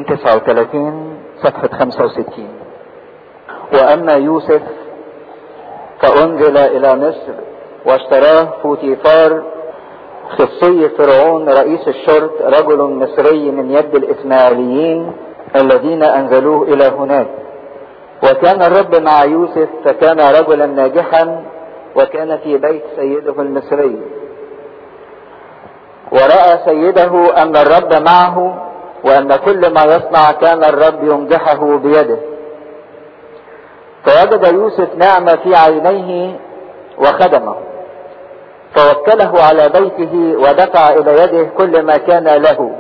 239 صفحة 65 وأما يوسف فأنزل إلى مصر واشتراه فوتيفار خصي فرعون رئيس الشرط رجل مصري من يد الإسماعيليين الذين أنزلوه إلى هناك وكان الرب مع يوسف فكان رجلا ناجحا وكان في بيت سيده المصري ورأى سيده أن الرب معه وأن كل ما يصنع كان الرب ينجحه بيده فوجد يوسف نعمة في عينيه وخدمه فوكله على بيته ودفع إلى يده كل ما كان له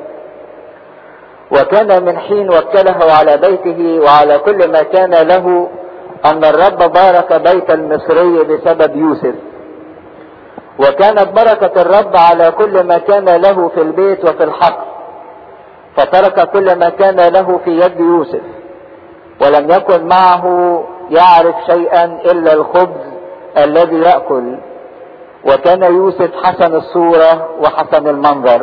وكان من حين وكله على بيته وعلى كل ما كان له أن الرب بارك بيت المصري بسبب يوسف وكانت بركة الرب على كل ما كان له في البيت وفي الحقل فترك كل ما كان له في يد يوسف ولم يكن معه يعرف شيئا إلا الخبز الذي يأكل وكان يوسف حسن الصورة وحسن المنظر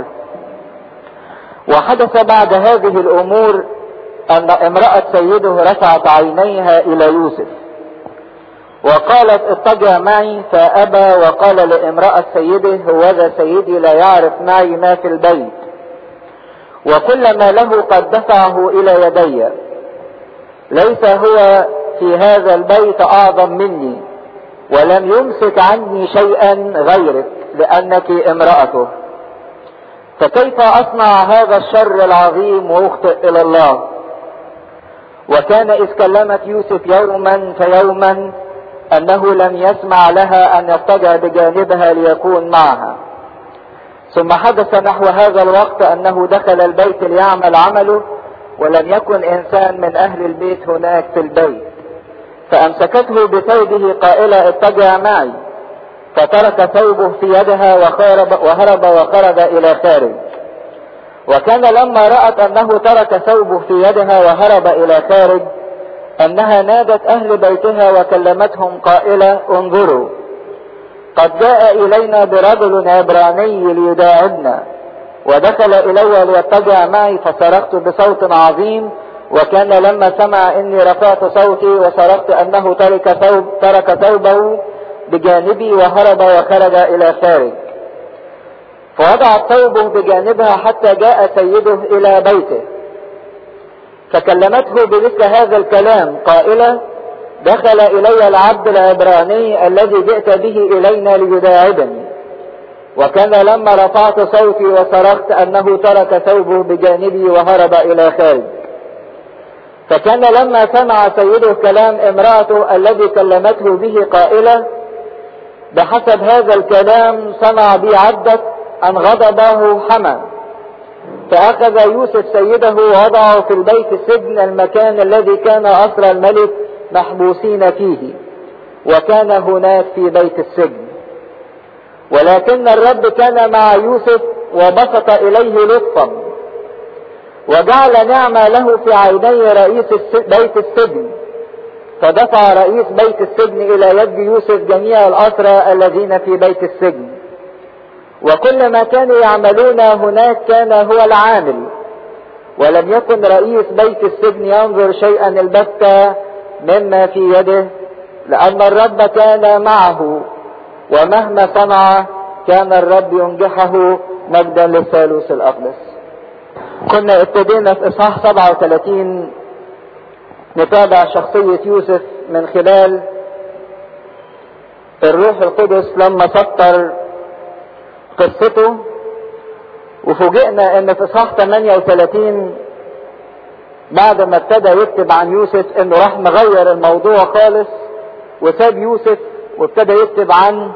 وحدث بعد هذه الأمور أن امرأة سيده رفعت عينيها إلى يوسف وقالت اتجه معي فأبى وقال لامرأة سيده هوذا سيدي لا يعرف معي ما في البيت وكل ما له قد دفعه إلى يدي ليس هو في هذا البيت أعظم مني ولم يمسك عني شيئا غيرك لأنك امرأته فكيف أصنع هذا الشر العظيم وأخطئ إلى الله وكان إذ كلمت يوسف يوما فيوما أنه لم يسمع لها أن يضطجع بجانبها ليكون معها ثم حدث نحو هذا الوقت أنه دخل البيت ليعمل عمله ولم يكن إنسان من أهل البيت هناك في البيت فأمسكته بثوبه قائلة اتجع معي فترك ثوبه في يدها وخرب وهرب وخرج إلى خارج وكان لما رأت أنه ترك ثوبه في يدها وهرب إلى خارج أنها نادت أهل بيتها وكلمتهم قائلة انظروا قد جاء إلينا برجل عبراني ليداعبنا ودخل إلي ليتجع معي فصرخت بصوت عظيم وكان لما سمع اني رفعت صوتي وصرخت انه ترك ثوب ترك ثوبه بجانبي وهرب وخرج الى خارج فوضعت ثوبه بجانبها حتى جاء سيده الى بيته فكلمته بمثل هذا الكلام قائلة دخل الي العبد العبراني الذي جئت به الينا ليداعبني وكان لما رفعت صوتي وصرخت انه ترك ثوبه بجانبي وهرب الى خارج فكان لما سمع سيده كلام امرأته الذي كلمته به قائلة بحسب هذا الكلام صنع بي عدة أن غضبه حمى فأخذ يوسف سيده ووضعه في البيت السجن المكان الذي كان أسرى الملك محبوسين فيه وكان هناك في بيت السجن ولكن الرب كان مع يوسف وبسط إليه لطفا وجعل نعمة له في عيني رئيس بيت السجن فدفع رئيس بيت السجن إلى يد يوسف جميع الأسرى الذين في بيت السجن وكل ما كانوا يعملون هناك كان هو العامل ولم يكن رئيس بيت السجن ينظر شيئا البتة مما في يده لأن الرب كان معه ومهما صنع كان الرب ينجحه مجدا للثالوث الأقدس كنا ابتدينا في اصحاح 37 نتابع شخصية يوسف من خلال الروح القدس لما سطر قصته وفوجئنا ان في اصحاح 38 بعد ما ابتدى يكتب عن يوسف انه راح مغير الموضوع خالص وساب يوسف وابتدى يكتب عن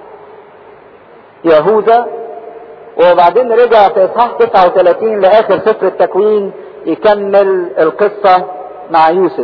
يهوذا وبعدين رجع في اصحاح 39 لاخر سفر التكوين يكمل القصة مع يوسف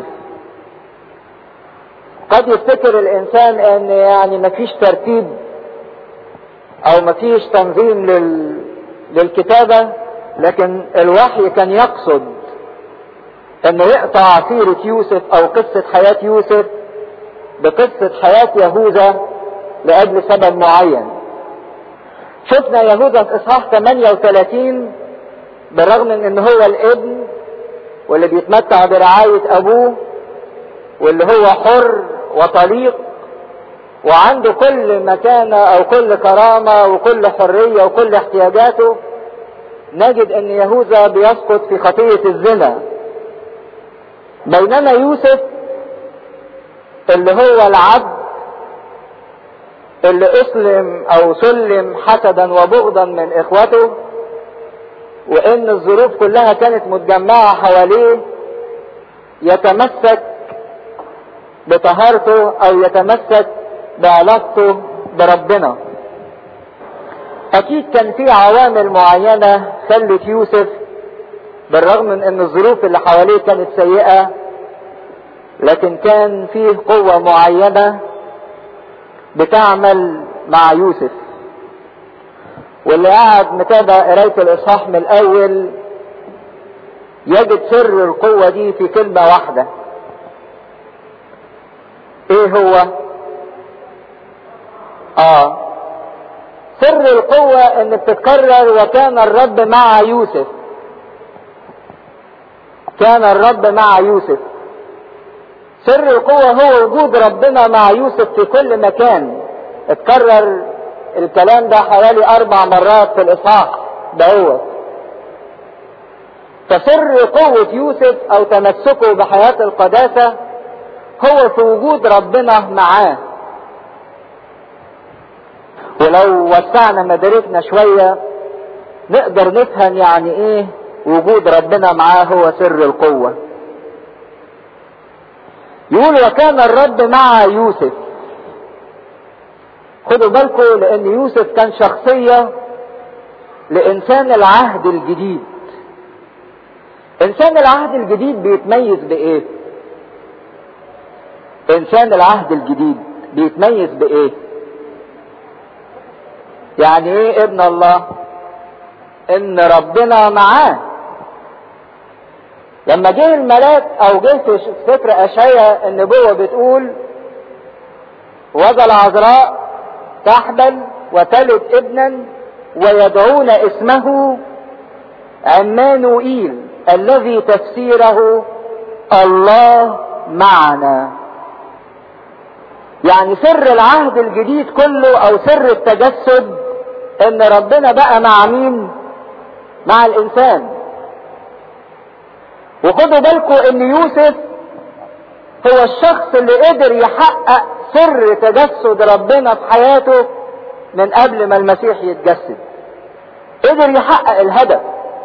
قد يفتكر الانسان ان يعني مفيش ترتيب او مفيش تنظيم لل... للكتابة لكن الوحي كان يقصد انه يقطع سيرة يوسف او قصة حياة يوسف بقصة حياة يهوذا لاجل سبب معين شفنا يهوذا في اصحاح 38 بالرغم من ان هو الابن واللي بيتمتع برعاية ابوه واللي هو حر وطليق وعنده كل مكانة او كل كرامة وكل حرية وكل احتياجاته نجد ان يهوذا بيسقط في خطية الزنا بينما يوسف اللي هو العبد اللي اسلم او سلم حسدا وبغضا من اخوته وان الظروف كلها كانت متجمعة حواليه يتمسك بطهارته او يتمسك بعلاقته بربنا اكيد كان في عوامل معينة خلت يوسف بالرغم من ان الظروف اللي حواليه كانت سيئة لكن كان فيه قوة معينة بتعمل مع يوسف واللي قاعد متابع قراية الاصحاح من الاول يجد سر القوة دي في كلمة واحدة ايه هو اه سر القوة ان بتتكرر وكان الرب مع يوسف كان الرب مع يوسف سر القوة هو وجود ربنا مع يوسف في كل مكان اتكرر الكلام ده حوالي اربع مرات في الاصحاح دهوت فسر قوة يوسف او تمسكه بحياة القداسة هو في وجود ربنا معاه ولو وسعنا مداركنا شوية نقدر نفهم يعني ايه وجود ربنا معاه هو سر القوة يقول وكان الرب مع يوسف خدوا بالكم لان يوسف كان شخصية لانسان العهد الجديد انسان العهد الجديد بيتميز بايه انسان العهد الجديد بيتميز بايه يعني ايه ابن الله ان ربنا معاه لما جه الملاك او جه في سفر اشعياء النبوة بتقول وذا العذراء تحبل وتلد ابنا ويدعون اسمه عمانوئيل الذي تفسيره الله معنا يعني سر العهد الجديد كله او سر التجسد ان ربنا بقى مع مين مع الانسان وخدوا بالكم ان يوسف هو الشخص اللي قدر يحقق سر تجسد ربنا في حياته من قبل ما المسيح يتجسد قدر يحقق الهدف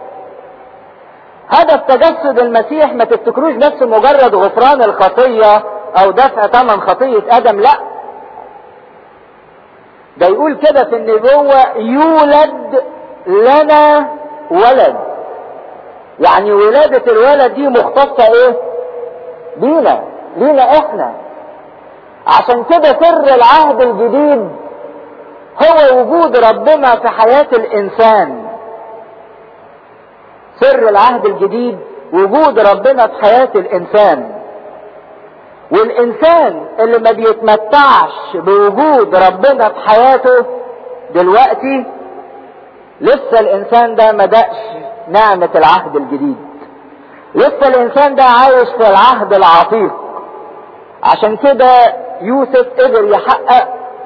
هدف تجسد المسيح ما تفتكروش بس مجرد غفران الخطية او دفع ثمن خطية ادم لا ده يقول كده في النبوة يولد لنا ولد يعني ولادة الولد دي مختصة ايه بينا لينا احنا عشان كده سر العهد الجديد هو وجود ربنا في حياة الانسان سر العهد الجديد وجود ربنا في حياة الانسان والانسان اللي ما بيتمتعش بوجود ربنا في حياته دلوقتي لسه الانسان ده ما دقش نعمة العهد الجديد لسه الانسان ده عايش في العهد العتيق عشان كده يوسف قدر يحقق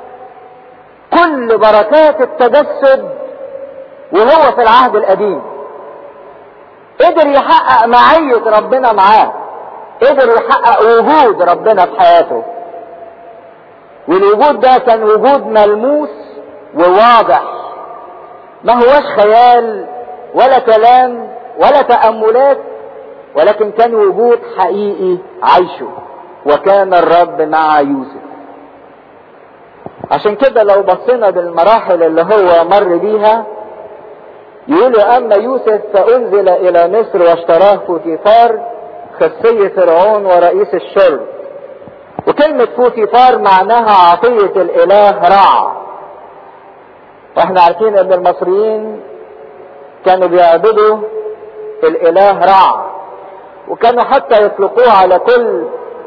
كل بركات التجسد وهو في العهد القديم قدر يحقق معية ربنا معاه قدر يحقق وجود ربنا في حياته والوجود ده كان وجود ملموس وواضح ما هوش خيال ولا كلام ولا تأملات ولكن كان وجود حقيقي عايشه وكان الرب مع يوسف عشان كده لو بصينا بالمراحل اللي هو مر بيها يقولوا اما يوسف فانزل الى مصر واشتراه فوتيفار خسي فرعون ورئيس الشرب وكلمة فوتيفار معناها عطية الاله رع واحنا عارفين ان المصريين كانوا بيعبدوا الاله رع وكانوا حتى يطلقوه على كل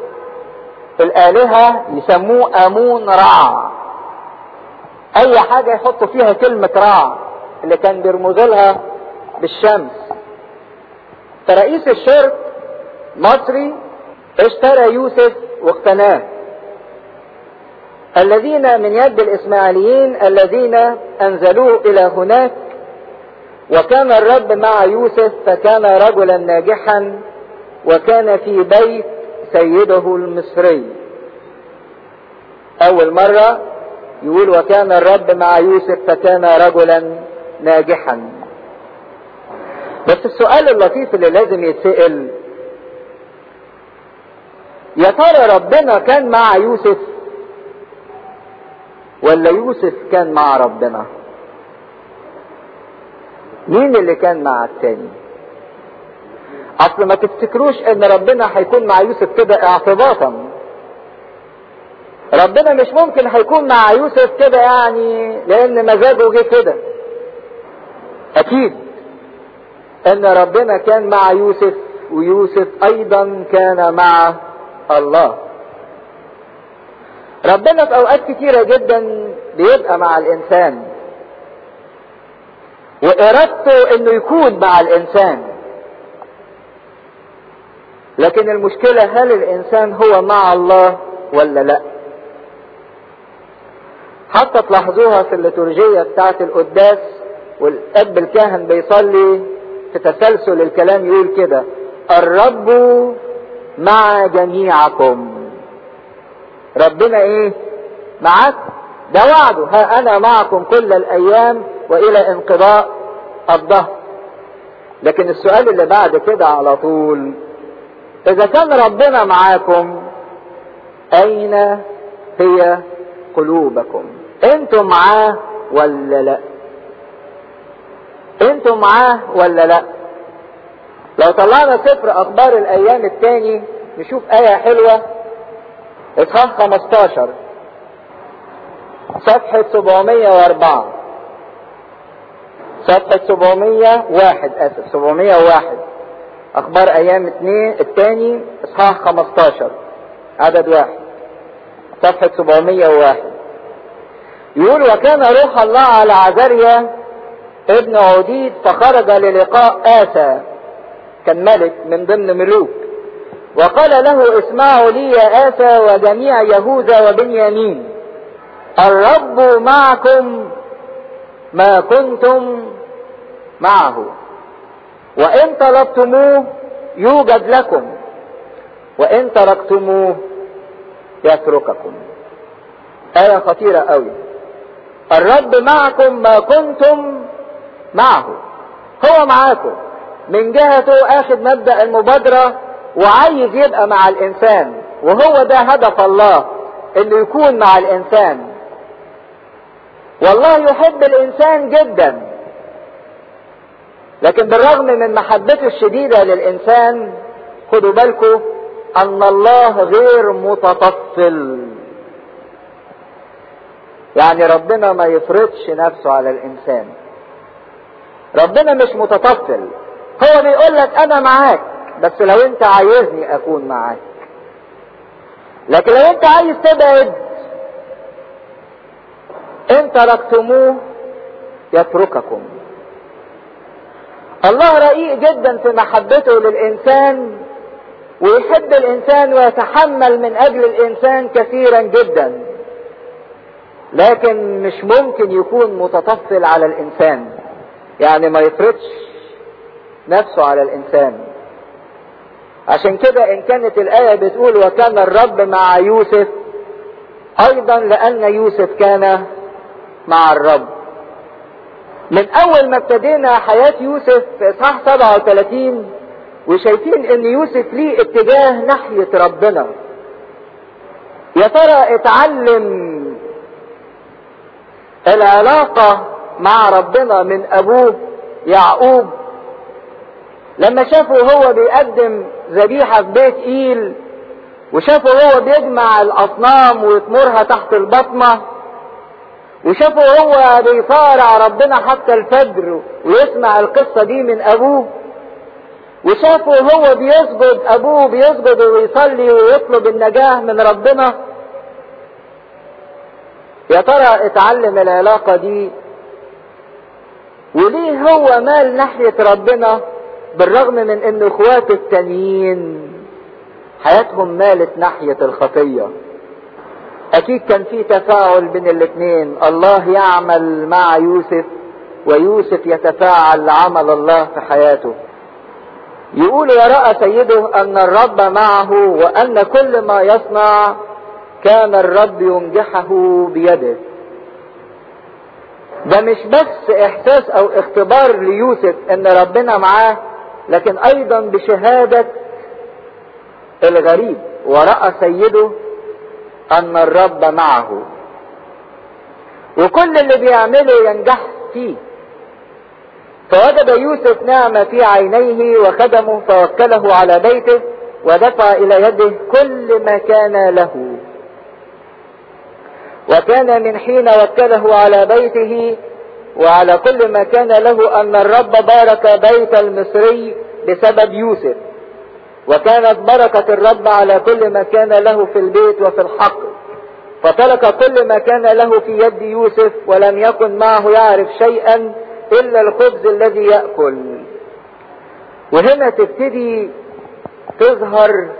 الالهة يسموه امون رع اي حاجة يحطوا فيها كلمة رع اللي كان بيرمزوا لها بالشمس فرئيس الشرك مصري اشترى يوسف واقتناه الذين من يد الاسماعيليين الذين انزلوه الى هناك وكان الرب مع يوسف فكان رجلا ناجحا وكان في بيت سيده المصري اول مرة يقول وكان الرب مع يوسف فكان رجلا ناجحا بس السؤال اللطيف اللي لازم يتسأل يا ترى ربنا كان مع يوسف ولا يوسف كان مع ربنا مين اللي كان مع التاني اصل ما تفتكروش ان ربنا هيكون مع يوسف كده اعتباطا ربنا مش ممكن هيكون مع يوسف كده يعني لان مزاجه جه كده اكيد ان ربنا كان مع يوسف ويوسف ايضا كان مع الله ربنا في اوقات كتيرة جدا بيبقى مع الانسان وارادته انه يكون مع الانسان لكن المشكلة هل الانسان هو مع الله ولا لا حتى تلاحظوها في الليتورجية بتاعت القداس والاب الكاهن بيصلي في تسلسل الكلام يقول كده الرب مع جميعكم ربنا ايه معاكم ده وعده ها انا معكم كل الايام والى انقضاء الظهر لكن السؤال اللي بعد كده على طول اذا كان ربنا معاكم اين هي قلوبكم انتم معاه ولا لا انتم معاه ولا لا لو طلعنا سفر اخبار الايام الثاني نشوف ايه حلوه اصحاح 15 صفحة 704 صفحة 701 اسف 701 اخبار ايام اثنين الثاني اصحاح 15 عدد واحد صفحة 701 يقول وكان روح الله على عزريا ابن عديد فخرج للقاء آسى كان ملك من ضمن ملوك وقال له اسمعوا لي يا آسى وجميع يهوذا وبنيامين الرب معكم ما كنتم معه وإن طلبتموه يوجد لكم وإن تركتموه يترككم آية خطيرة قوي الرب معكم ما كنتم معه هو معاكم من جهته اخذ مبدأ المبادرة وعايز يبقى مع الانسان وهو ده هدف الله انه يكون مع الانسان والله يحب الانسان جدا لكن بالرغم من محبته الشديدة للانسان خدوا بالكم ان الله غير متطفل يعني ربنا ما يفرضش نفسه على الانسان ربنا مش متطفل هو بيقول لك انا معاك بس لو انت عايزني اكون معاك لكن لو انت عايز تبعد ان تركتموه يترككم الله رقيق جدا في محبته للانسان ويحب الانسان ويتحمل من اجل الانسان كثيرا جدا لكن مش ممكن يكون متطفل على الانسان يعني ما يفرضش نفسه على الانسان عشان كده ان كانت الايه بتقول وكان الرب مع يوسف ايضا لان يوسف كان مع الرب من اول ما ابتدينا حياه يوسف في اصحاح 37 وشايفين ان يوسف ليه اتجاه ناحيه ربنا يا ترى اتعلم العلاقه مع ربنا من ابوه يعقوب لما شافه هو بيقدم ذبيحة في بيت إيل وشافه هو بيجمع الأصنام ويطمرها تحت البطمة وشافه هو بيصارع ربنا حتى الفجر ويسمع القصة دي من أبوه وشافه هو بيسجد أبوه بيسجد ويصلي ويطلب النجاة من ربنا يا ترى اتعلم العلاقة دي وليه هو مال ناحية ربنا بالرغم من ان اخواته التانيين حياتهم مالت ناحية الخطية اكيد كان في تفاعل بين الاثنين الله يعمل مع يوسف ويوسف يتفاعل عمل الله في حياته يقول ورأى سيده ان الرب معه وان كل ما يصنع كان الرب ينجحه بيده ده مش بس احساس او اختبار ليوسف ان ربنا معاه لكن ايضا بشهادة الغريب ورأى سيده ان الرب معه وكل اللي بيعمله ينجح فيه فوجد يوسف نعمة في عينيه وخدمه فوكله على بيته ودفع الى يده كل ما كان له وكان من حين وكله على بيته وعلى كل ما كان له ان الرب بارك بيت المصري بسبب يوسف وكانت بركة الرب على كل ما كان له في البيت وفي الحق فترك كل ما كان له في يد يوسف ولم يكن معه يعرف شيئا الا الخبز الذي يأكل وهنا تبتدي تظهر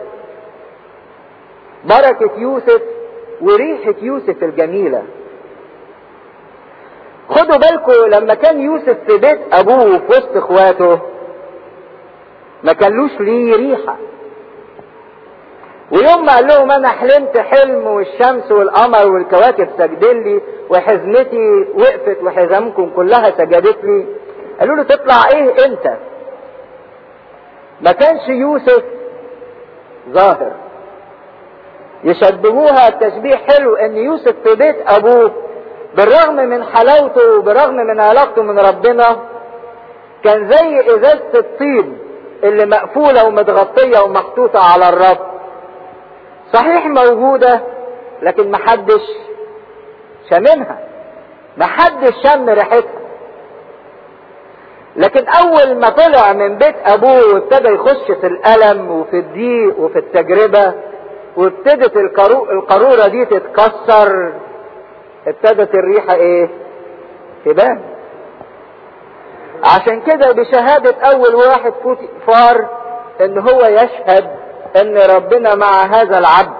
بركة يوسف وريحة يوسف الجميلة خدوا بالكم لما كان يوسف في بيت ابوه في وسط اخواته ما كانلوش ليه ريحة ويوم ما قال لهم انا حلمت حلم والشمس والقمر والكواكب سجدين لي وحزمتي وقفت وحزامكم كلها سجدت لي قالوا له تطلع ايه انت ما كانش يوسف ظاهر يشبهوها تشبيه حلو ان يوسف في بيت ابوه بالرغم من حلاوته وبالرغم من علاقته من ربنا كان زي ازازة الطيب اللي مقفولة ومتغطية ومحطوطة على الرب صحيح موجودة لكن محدش شاممها محدش شم ريحتها لكن اول ما طلع من بيت ابوه وابتدى يخش في الالم وفي الضيق وفي التجربة وابتدت القارورة دي تتكسر ابتدت الريحة ايه تبان عشان كده بشهادة اول واحد فار ان هو يشهد ان ربنا مع هذا العبد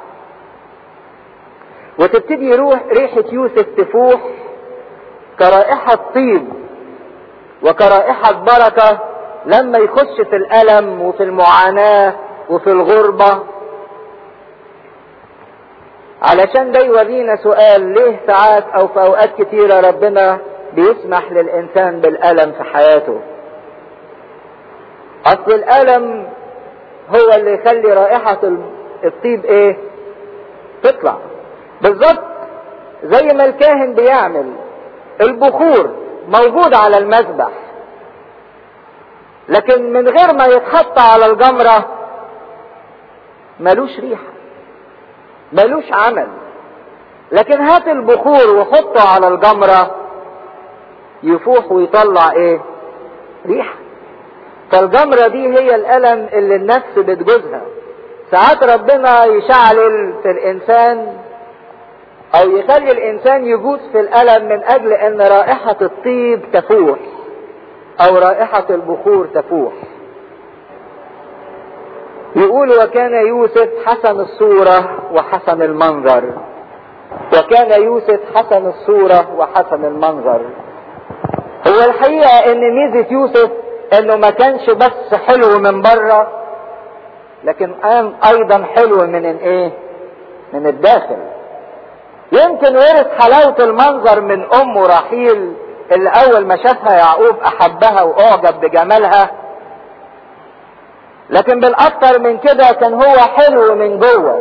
وتبتدي روح ريحة يوسف تفوح كرائحة طيب وكرائحة بركة لما يخش في الألم وفي المعاناة وفي الغربة علشان ده يورينا سؤال ليه ساعات او في اوقات كتيرة ربنا بيسمح للانسان بالالم في حياته اصل الالم هو اللي يخلي رائحة الطيب ايه تطلع بالظبط زي ما الكاهن بيعمل البخور موجود على المذبح لكن من غير ما يتحط على الجمرة ملوش ريحة ملوش عمل لكن هات البخور وحطه على الجمرة يفوح ويطلع ايه ريحة فالجمرة دي هي الألم اللي النفس بتجوزها ساعات ربنا يشعلل في الإنسان أو يخلي الإنسان يجوز في الألم من أجل أن رائحة الطيب تفوح أو رائحة البخور تفوح يقول وكان يوسف حسن الصورة وحسن المنظر وكان يوسف حسن الصورة وحسن المنظر هو الحقيقة ان ميزة يوسف انه ما كانش بس حلو من بره لكن كان ايضا حلو من ايه من الداخل يمكن ورث حلاوة المنظر من امه رحيل اللي اول ما شافها يعقوب احبها واعجب بجمالها لكن بالاكثر من كده كان هو حلو من جوه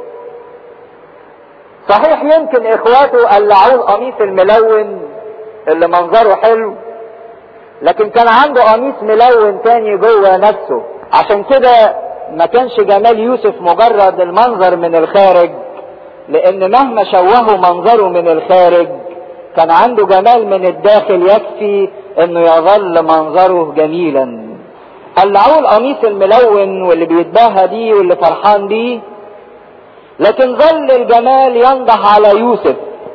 صحيح يمكن اخواته قلعوه القميص الملون اللي منظره حلو لكن كان عنده قميص ملون تاني جوه نفسه عشان كده ما كانش جمال يوسف مجرد المنظر من الخارج لان مهما شوهه منظره من الخارج كان عنده جمال من الداخل يكفي انه يظل منظره جميلا قلعوه القميص الملون واللي بيتباهى بيه واللي فرحان بيه لكن ظل الجمال ينضح على يوسف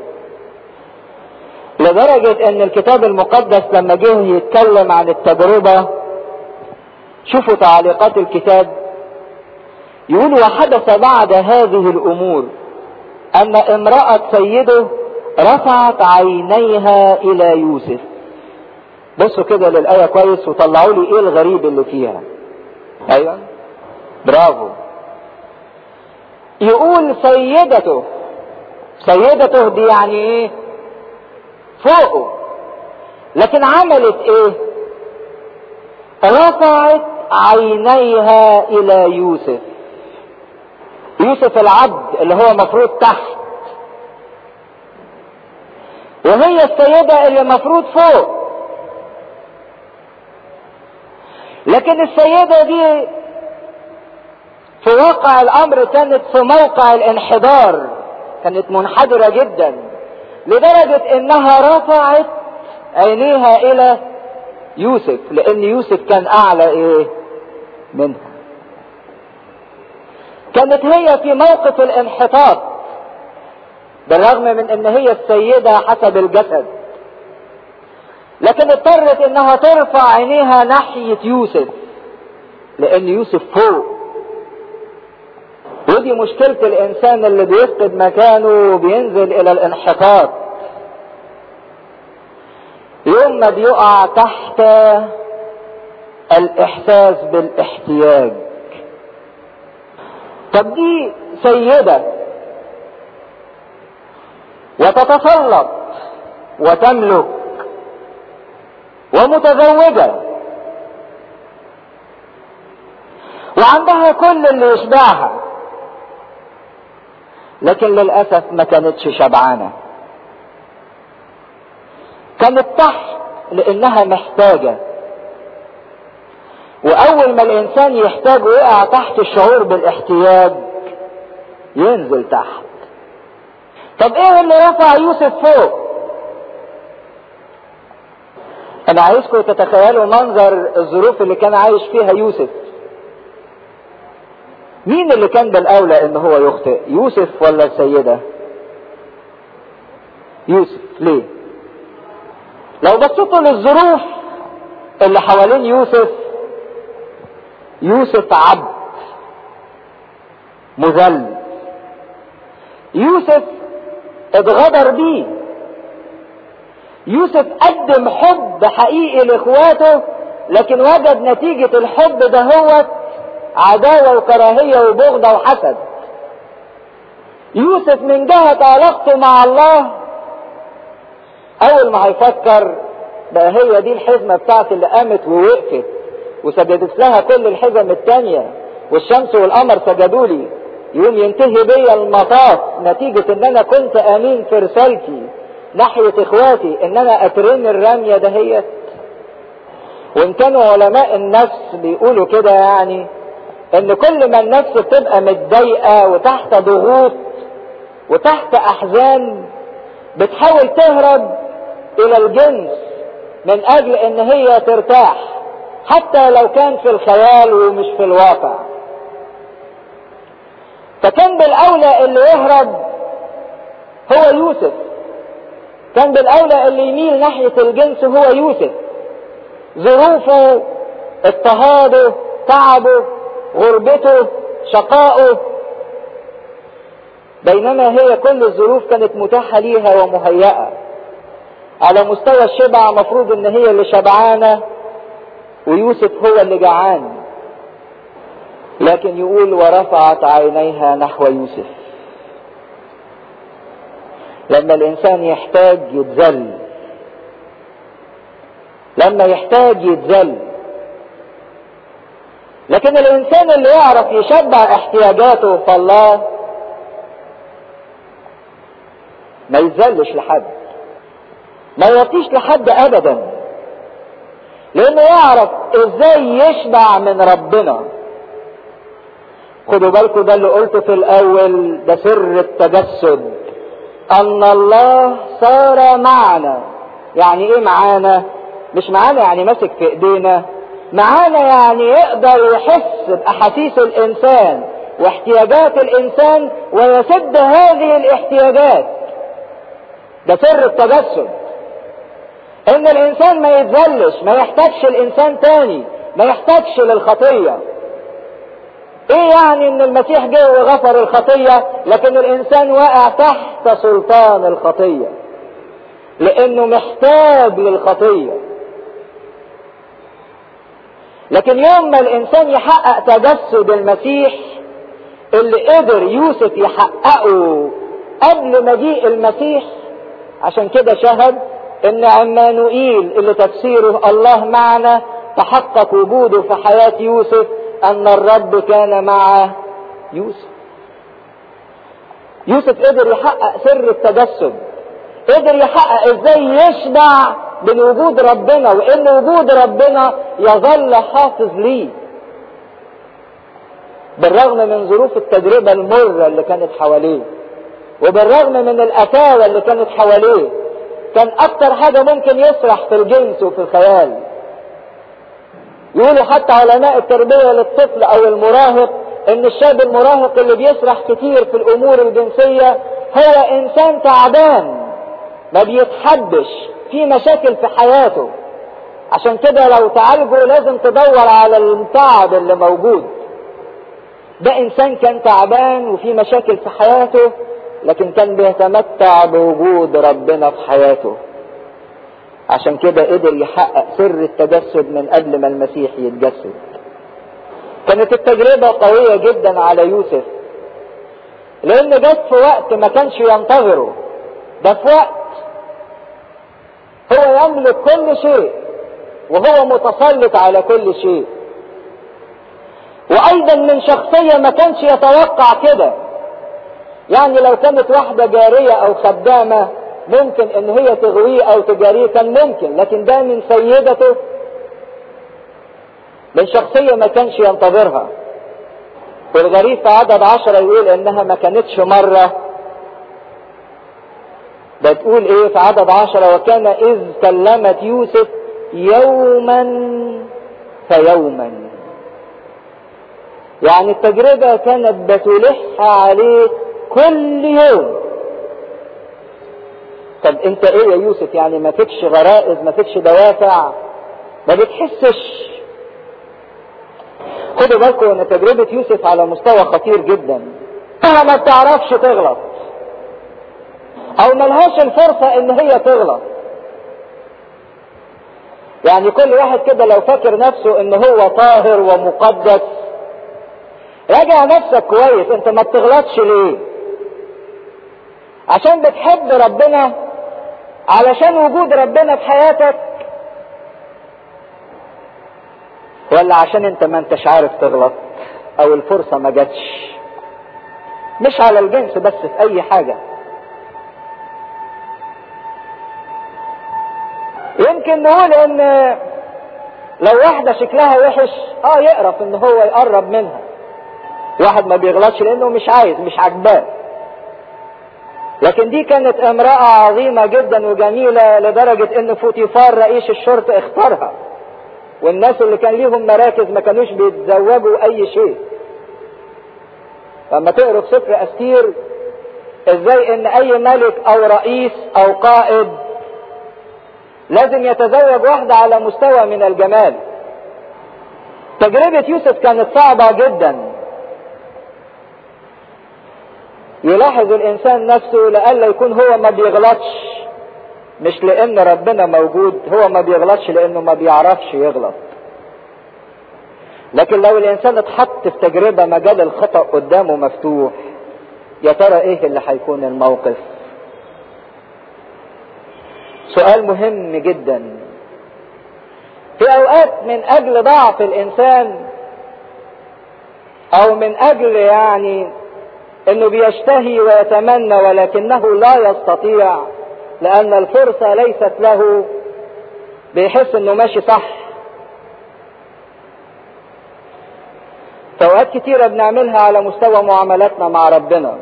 لدرجة ان الكتاب المقدس لما جه يتكلم عن التجربة شوفوا تعليقات الكتاب يقول وحدث بعد هذه الامور ان امرأة سيده رفعت عينيها الى يوسف بصوا كده للآية كويس وطلعوا لي ايه الغريب اللي فيها ايوه برافو يقول سيدته سيدته دي يعني ايه فوقه لكن عملت ايه رفعت عينيها الى يوسف يوسف العبد اللي هو مفروض تحت وهي السيدة اللي مفروض فوق لكن السيدة دي في واقع الامر كانت في موقع الانحدار كانت منحدرة جدا لدرجة انها رفعت عينيها الى يوسف لان يوسف كان اعلى ايه منها كانت هي في موقف الانحطاط بالرغم من ان هي السيدة حسب الجسد لكن اضطرت انها ترفع عينيها ناحية يوسف لان يوسف فوق ودي مشكلة الانسان اللي بيفقد مكانه وبينزل الى الانحطاط يوم ما بيقع تحت الاحساس بالاحتياج طب دي سيدة وتتسلط وتملك ومتزوجة وعندها كل اللي يشبعها لكن للأسف ما كانتش شبعانة كانت تحت لأنها محتاجة وأول ما الإنسان يحتاج ويقع تحت الشعور بالاحتياج ينزل تحت طب إيه اللي رفع يوسف فوق؟ أنا عايزكم تتخيلوا منظر الظروف اللي كان عايش فيها يوسف مين اللي كان بالاولى ان هو يخطئ يوسف ولا السيدة يوسف ليه لو بصيتوا للظروف اللي حوالين يوسف يوسف عبد مذل يوسف اتغدر بيه يوسف قدم حب حقيقي لاخواته لكن وجد نتيجة الحب ده هو عداوة وكراهية وبغضة وحسد يوسف من جهة علاقته مع الله أول ما هيفكر بقى هي دي الحزمة بتاعتي اللي قامت ووقفت وسجدت لها كل الحزم التانية والشمس والقمر سجدوا لي يوم ينتهي بيا المطاف نتيجة ان انا كنت امين في رسالتي ناحية اخواتي ان انا اترمي الرمية دهيت وان كانوا علماء النفس بيقولوا كده يعني ان كل ما النفس بتبقى متضايقه وتحت ضغوط وتحت احزان بتحاول تهرب الى الجنس من اجل ان هي ترتاح حتى لو كان في الخيال ومش في الواقع فكان بالاولى اللي يهرب هو يوسف كان بالاولى اللي يميل ناحيه الجنس هو يوسف ظروفه اضطهاده تعبه غربته شقائه بينما هي كل الظروف كانت متاحة ليها ومهيئة على مستوى الشبع مفروض ان هي اللي شبعانة ويوسف هو اللي جعان لكن يقول ورفعت عينيها نحو يوسف لما الانسان يحتاج يتذل لما يحتاج يتذل لكن الانسان اللي يعرف يشبع احتياجاته فالله ما يذلش لحد ما يعطيش لحد ابدا لانه يعرف ازاي يشبع من ربنا خدوا بالكم ده اللي قلته في الاول ده سر التجسد ان الله صار معنا يعني ايه معانا مش معانا يعني ماسك في ايدينا معانا يعني يقدر يحس باحاسيس الانسان واحتياجات الانسان ويسد هذه الاحتياجات ده سر التجسد ان الانسان ما يتذلش ما يحتاجش الانسان تاني ما يحتاجش للخطية ايه يعني ان المسيح جه وغفر الخطية لكن الانسان واقع تحت سلطان الخطية لانه محتاج للخطية لكن يوم ما الانسان يحقق تجسد المسيح اللي قدر يوسف يحققه قبل مجيء المسيح عشان كده شهد ان عمانوئيل اللي تفسيره الله معنا تحقق وجوده في حياة يوسف ان الرب كان مع يوسف يوسف قدر يحقق سر التجسد قدر يحقق ازاي يشبع من وجود ربنا وان وجود ربنا يظل حافظ ليه بالرغم من ظروف التجربة المرة اللي كانت حواليه وبالرغم من الأتاوة اللي كانت حواليه كان أكتر حاجة ممكن يسرح في الجنس وفي الخيال يقولوا حتى علماء التربية للطفل أو المراهق إن الشاب المراهق اللي بيسرح كتير في الأمور الجنسية هو إنسان تعبان ما بيتحبش في مشاكل في حياته عشان كده لو تعالجه لازم تدور على التعب اللي موجود ده انسان كان تعبان وفي مشاكل في حياته لكن كان بيتمتع بوجود ربنا في حياته عشان كده قدر يحقق سر التجسد من قبل ما المسيح يتجسد كانت التجربة قوية جدا على يوسف لان جت في وقت ما كانش ينتظره ده في وقت هو يملك كل شيء وهو متسلط على كل شيء وايضا من شخصية ما كانش يتوقع كده يعني لو كانت واحدة جارية او خدامة ممكن ان هي تغويه او تجاريه كان ممكن لكن ده من سيدته من شخصية ما كانش ينتظرها والغريب في عدد عشرة يقول انها ما كانتش مرة ده تقول ايه في عدد عشرة وكان اذ كلمت يوسف يوما فيوما يعني التجربة كانت بتلح عليه كل يوم طب انت ايه يا يوسف يعني ما فيكش غرائز ما فيكش دوافع ما بتحسش خدوا بالكم ان تجربة يوسف على مستوى خطير جدا انها ما بتعرفش تغلط او ملهاش الفرصة ان هي تغلط يعني كل واحد كده لو فاكر نفسه ان هو طاهر ومقدس راجع نفسك كويس انت ما بتغلطش ليه عشان بتحب ربنا علشان وجود ربنا في حياتك ولا عشان انت ما انتش عارف تغلط او الفرصة ما جاتش مش على الجنس بس في اي حاجة يمكن نقول ان لو واحدة شكلها وحش اه يقرف ان هو يقرب منها واحد ما بيغلطش لانه مش عايز مش عجباه لكن دي كانت امرأة عظيمة جدا وجميلة لدرجة ان فوتيفار رئيس الشرطة اختارها والناس اللي كان ليهم مراكز ما كانوش بيتزوجوا اي شيء لما تقروا في سفر استير ازاي ان اي ملك او رئيس او قائد لازم يتزوج واحدة على مستوى من الجمال تجربة يوسف كانت صعبة جدا يلاحظ الانسان نفسه لألا يكون هو ما بيغلطش مش لان ربنا موجود هو ما بيغلطش لانه ما بيعرفش يغلط لكن لو الانسان اتحط في تجربة مجال الخطأ قدامه مفتوح يا ترى ايه اللي هيكون الموقف سؤال مهم جدا في اوقات من اجل ضعف الانسان او من اجل يعني انه بيشتهي ويتمنى ولكنه لا يستطيع لان الفرصة ليست له بيحس انه ماشي صح اوقات كتيرة بنعملها على مستوى معاملاتنا مع ربنا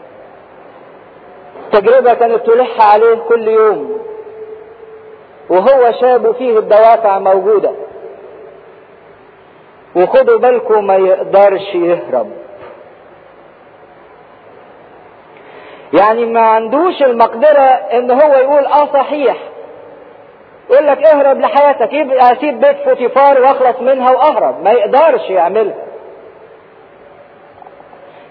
تجربة كانت تلح عليه كل يوم وهو شاب فيه الدوافع موجودة وخدوا بالكم ما يقدرش يهرب يعني ما عندوش المقدرة ان هو يقول اه صحيح يقول لك اهرب لحياتك يبقى اسيب بيت فوتيفار واخلص منها واهرب ما يقدرش يعملها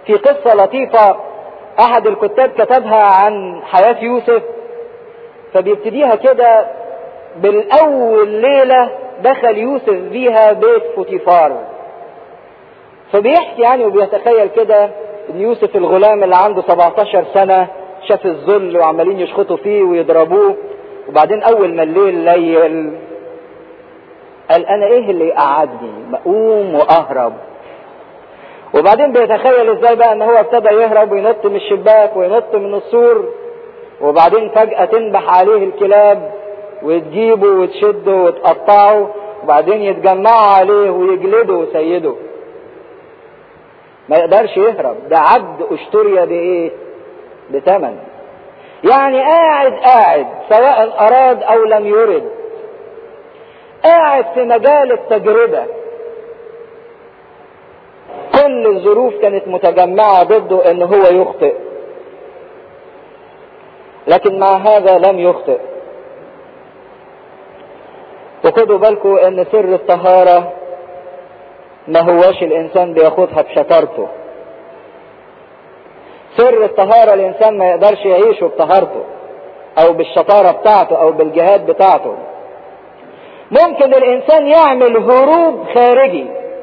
في قصة لطيفة احد الكتاب كتبها عن حياة يوسف فبيبتديها كده بالاول ليلة دخل يوسف بيها بيت فوتيفار فبيحكي يعني وبيتخيل كده ان يوسف الغلام اللي عنده 17 سنة شاف الذل وعمالين يشخطوا فيه ويضربوه وبعدين اول ما الليل ليل قال انا ايه اللي قعدني مقوم واهرب وبعدين بيتخيل ازاي بقى ان هو ابتدى يهرب وينط من الشباك وينط من السور وبعدين فجأة تنبح عليه الكلاب وتجيبه وتشده وتقطعه وبعدين يتجمعوا عليه ويجلدوا سيده ما يقدرش يهرب ده عبد اشتري بايه بثمن يعني قاعد قاعد سواء اراد او لم يرد قاعد في مجال التجربة كل الظروف كانت متجمعة ضده ان هو يخطئ لكن مع هذا لم يخطئ وخدوا بالكم ان سر الطهارة ما هواش الانسان بياخدها بشطارته سر الطهارة الانسان ما يقدرش يعيشه بطهارته او بالشطارة بتاعته او بالجهاد بتاعته ممكن الانسان يعمل هروب خارجي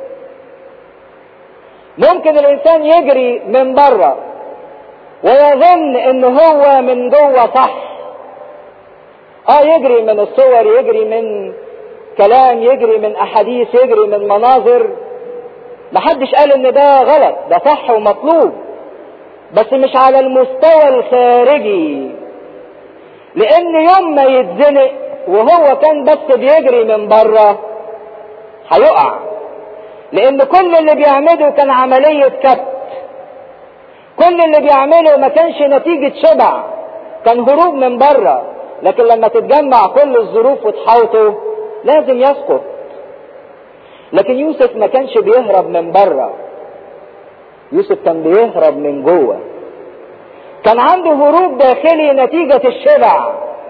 ممكن الانسان يجري من بره ويظن ان هو من جوه صح اه يجري من الصور يجري من كلام يجري من احاديث يجري من مناظر محدش قال ان ده غلط ده صح ومطلوب بس مش على المستوى الخارجي لان يوم ما يتزنق وهو كان بس بيجري من بره هيقع لان كل اللي بيعمله كان عملية كبت كل اللي بيعمله ما كانش نتيجة شبع كان هروب من بره لكن لما تتجمع كل الظروف وتحاوطه لازم يسقط لكن يوسف ما كانش بيهرب من بره يوسف كان بيهرب من جوه كان عنده هروب داخلي نتيجة الشبع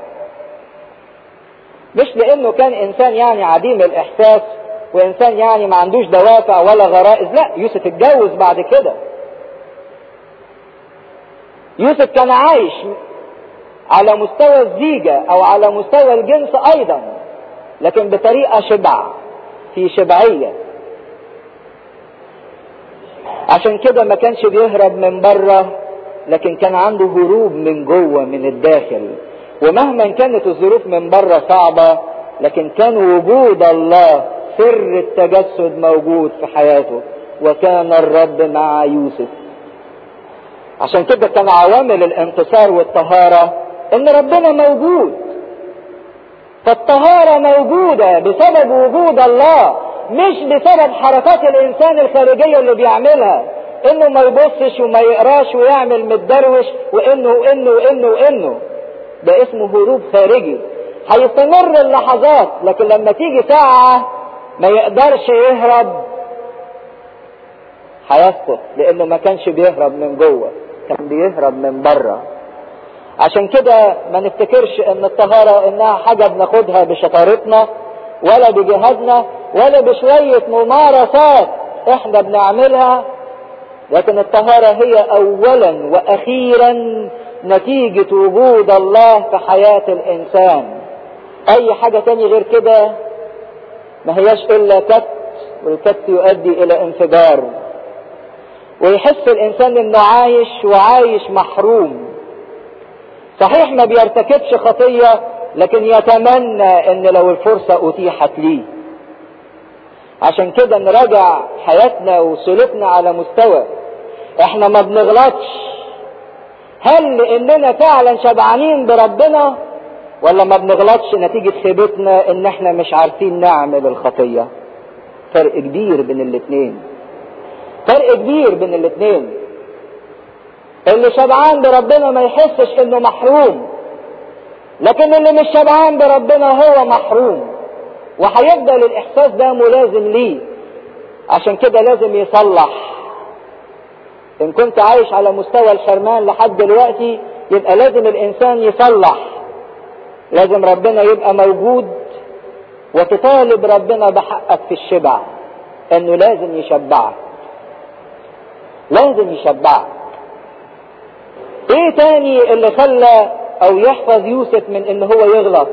مش لانه كان انسان يعني عديم الاحساس وانسان يعني ما عندوش دوافع ولا غرائز لا يوسف اتجوز بعد كده يوسف كان عايش على مستوى الزيجة او على مستوى الجنس ايضا لكن بطريقة شبع في شبعية عشان كده ما كانش بيهرب من بره لكن كان عنده هروب من جوه من الداخل ومهما كانت الظروف من بره صعبة لكن كان وجود الله سر التجسد موجود في حياته وكان الرب مع يوسف عشان كده كان عوامل الانتصار والطهارة ان ربنا موجود فالطهارة موجودة بسبب وجود الله مش بسبب حركات الانسان الخارجية اللي بيعملها انه ما يبصش وما يقراش ويعمل متدروش وانه وانه وانه وانه ده اسمه هروب خارجي هيستمر اللحظات لكن لما تيجي ساعة ما يقدرش يهرب هيسقط لانه ما كانش بيهرب من جوه كان بيهرب من بره عشان كده ما نفتكرش ان الطهارة انها حاجة بناخدها بشطارتنا ولا بجهادنا ولا بشوية ممارسات احنا بنعملها لكن الطهارة هي اولا واخيرا نتيجة وجود الله في حياة الانسان اي حاجة تاني غير كده ما هياش الا كت والكت يؤدي الى انفجار ويحس الانسان انه عايش وعايش محروم صحيح ما بيرتكبش خطية لكن يتمنى ان لو الفرصة اتيحت ليه عشان كده نراجع حياتنا وسلوكنا على مستوى احنا ما بنغلطش هل لاننا فعلا شبعانين بربنا ولا ما بنغلطش نتيجة خيبتنا ان احنا مش عارفين نعمل الخطية فرق كبير بين الاتنين فرق كبير بين الاتنين اللي شبعان بربنا ما يحسش انه محروم لكن اللي مش شبعان بربنا هو محروم وهيفضل الاحساس ده ملازم ليه عشان كده لازم يصلح ان كنت عايش على مستوى الحرمان لحد دلوقتي يبقى لازم الانسان يصلح لازم ربنا يبقى موجود وتطالب ربنا بحقك في الشبع انه لازم يشبعك لازم يشبعك ايه تاني اللي خلى او يحفظ يوسف من ان هو يغلط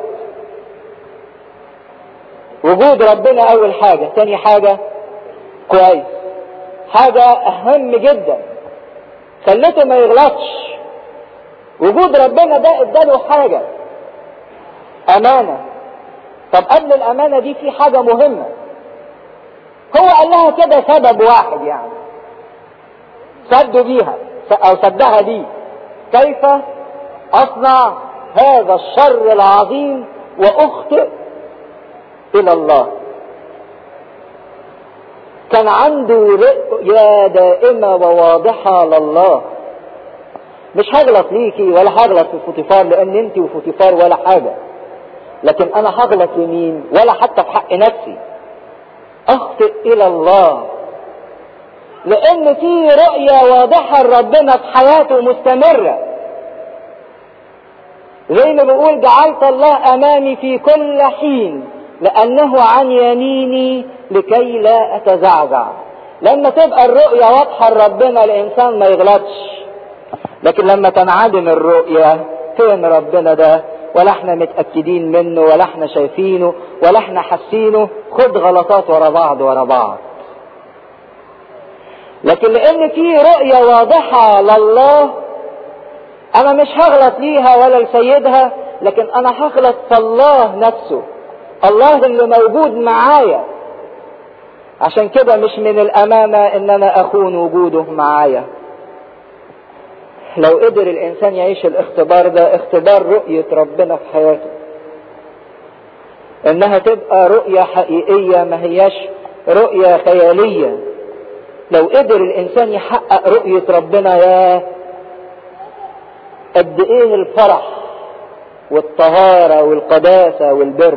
وجود ربنا اول حاجة تاني حاجة كويس حاجة اهم جدا خلته ما يغلطش وجود ربنا ده اداله حاجة امانة طب قبل الامانة دي في حاجة مهمة هو قال لها كده سبب واحد يعني سدوا بيها او سدها دي كيف اصنع هذا الشر العظيم واخطئ الى الله كان عنده رؤية دائمة وواضحة لله مش هغلط ليكي ولا هغلط في فوتيفار لان انت وفوتيفار ولا حاجة لكن انا هغلط لمين ولا حتى في حق نفسي اخطئ الى الله لان في رؤية واضحة لربنا في حياته مستمرة زي ما بيقول جعلت الله امامي في كل حين لانه عن يميني لكي لا اتزعزع لما تبقى الرؤية واضحة لربنا الانسان ما يغلطش لكن لما تنعدم الرؤية فين ربنا ده ولا احنا متأكدين منه ولا احنا شايفينه ولا احنا حاسينه خد غلطات ورا بعض ورا بعض لكن لان في رؤية واضحة لله انا مش هغلط ليها ولا لسيدها لكن انا هغلط في الله نفسه الله اللي موجود معايا عشان كده مش من الامانة ان انا اخون وجوده معايا لو قدر الانسان يعيش الاختبار ده اختبار رؤية ربنا في حياته انها تبقى رؤية حقيقية ما هياش رؤية خيالية لو قدر الانسان يحقق رؤية ربنا يا قد ايه الفرح والطهارة والقداسة والبر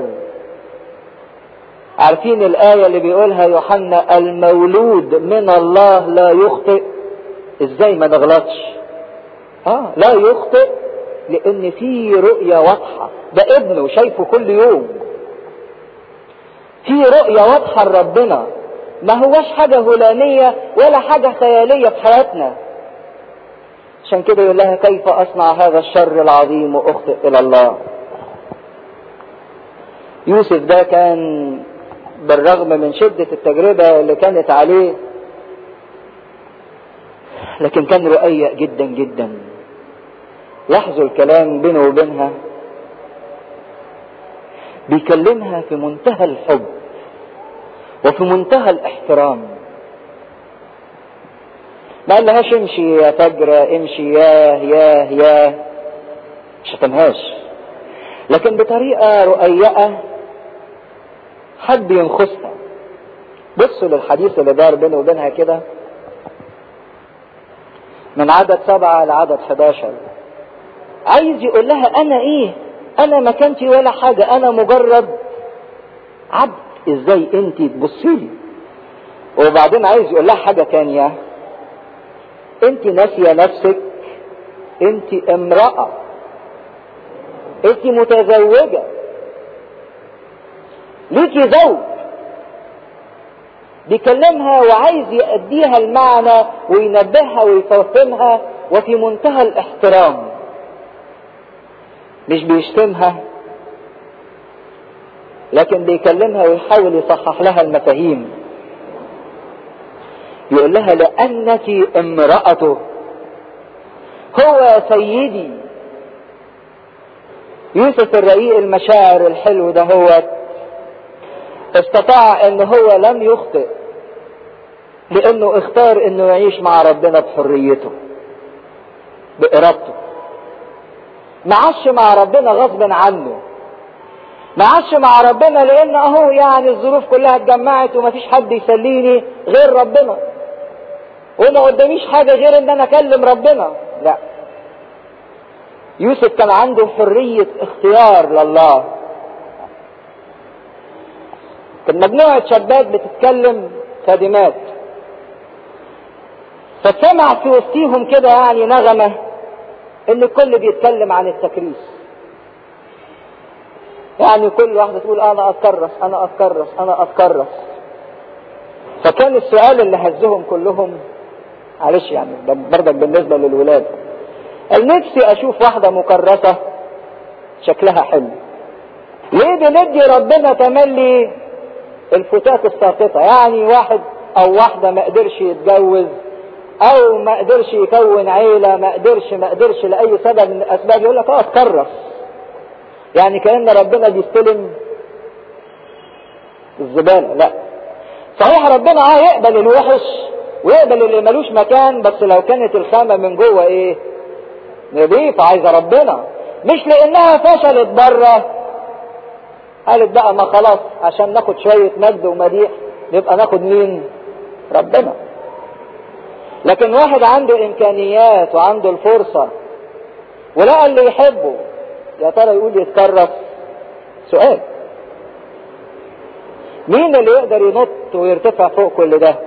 عارفين الآية اللي بيقولها يوحنا المولود من الله لا يخطئ ازاي ما نغلطش اه لا يخطئ لان في رؤية واضحة ده ابنه شايفه كل يوم في رؤية واضحة لربنا ما هوش حاجة هلامية ولا حاجة خيالية في حياتنا عشان كده يقول لها كيف اصنع هذا الشر العظيم واخطئ الى الله يوسف ده كان بالرغم من شدة التجربة اللي كانت عليه لكن كان رقيق جدا جدا لاحظوا الكلام بينه وبينها بيكلمها في منتهى الحب وفي منتهى الاحترام ما قالهاش امشي يا فجرة امشي ياه ياه ياه شتمهاش لكن بطريقة رقيقة حد ينخسها بصوا للحديث اللي دار بينه وبينها كده من عدد سبعة لعدد 11 عايز يقول لها انا ايه انا ما كنتي ولا حاجة انا مجرد عبد ازاي انت تبصي لي وبعدين عايز يقول لها حاجة تانية انت ناسية نفسك انت امرأة انت متزوجة ليكي زوج بيكلمها وعايز يأديها المعنى وينبهها ويفهمها وفي منتهى الاحترام مش بيشتمها لكن بيكلمها ويحاول يصحح لها المفاهيم يقول لها لأنك امرأته هو سيدي يوسف الرقيق المشاعر الحلو ده هو استطاع ان هو لم يخطئ لانه اختار انه يعيش مع ربنا بحريته بارادته ما عاش مع ربنا غصب عنه ما عاش مع ربنا لان اهو يعني الظروف كلها اتجمعت ومفيش حد يسليني غير ربنا وما قداميش حاجه غير ان انا اكلم ربنا لا يوسف كان عنده حريه اختيار لله كان مجموعة شابات بتتكلم خادمات فسمع في وسطيهم كده يعني نغمة ان الكل بيتكلم عن التكريس يعني كل واحدة تقول انا اتكرس انا اتكرس انا اتكرس فكان السؤال اللي هزهم كلهم معلش يعني ده برضك بالنسبة للولاد قال نفسي اشوف واحدة مكرسة شكلها حلو ليه بندي ربنا تملي الفتات الساقطة يعني واحد او واحدة ما قدرش يتجوز او ما قدرش يكون عيلة ما قدرش ما قدرش لأي سبب من الاسباب يقول لك اه اتكرس يعني كأن ربنا بيستلم الزبالة لا صحيح ربنا اه يقبل الوحش ويقبل اللي ملوش مكان بس لو كانت الخامة من جوه ايه نظيفة عايزة ربنا مش لانها فشلت بره قالت بقى ما خلاص عشان ناخد شوية مجد ومديح نبقى ناخد مين ربنا لكن واحد عنده امكانيات وعنده الفرصة ولقى اللي يحبه يا ترى يقول يتكرس سؤال مين اللي يقدر ينط ويرتفع فوق كل ده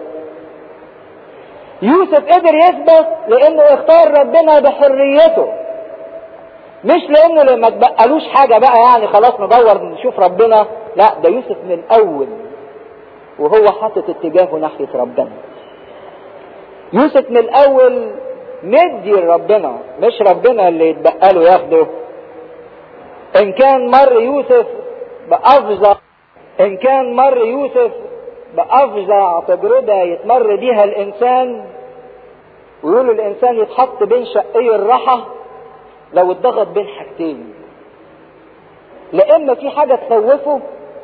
يوسف قدر يثبت لانه اختار ربنا بحريته مش لانه لما تبقالوش حاجه بقى يعني خلاص ندور نشوف ربنا لا ده يوسف من الاول وهو حاطط اتجاهه ناحيه ربنا يوسف من الاول مدي لربنا مش ربنا اللي يتبقى له ياخده ان كان مر يوسف بافظع ان كان مر يوسف بافظع تجربه يتمر بيها الانسان ويقولوا الانسان يتحط بين شقي الراحه لو اتضغط بين حاجتين لا اما في حاجه تخوفه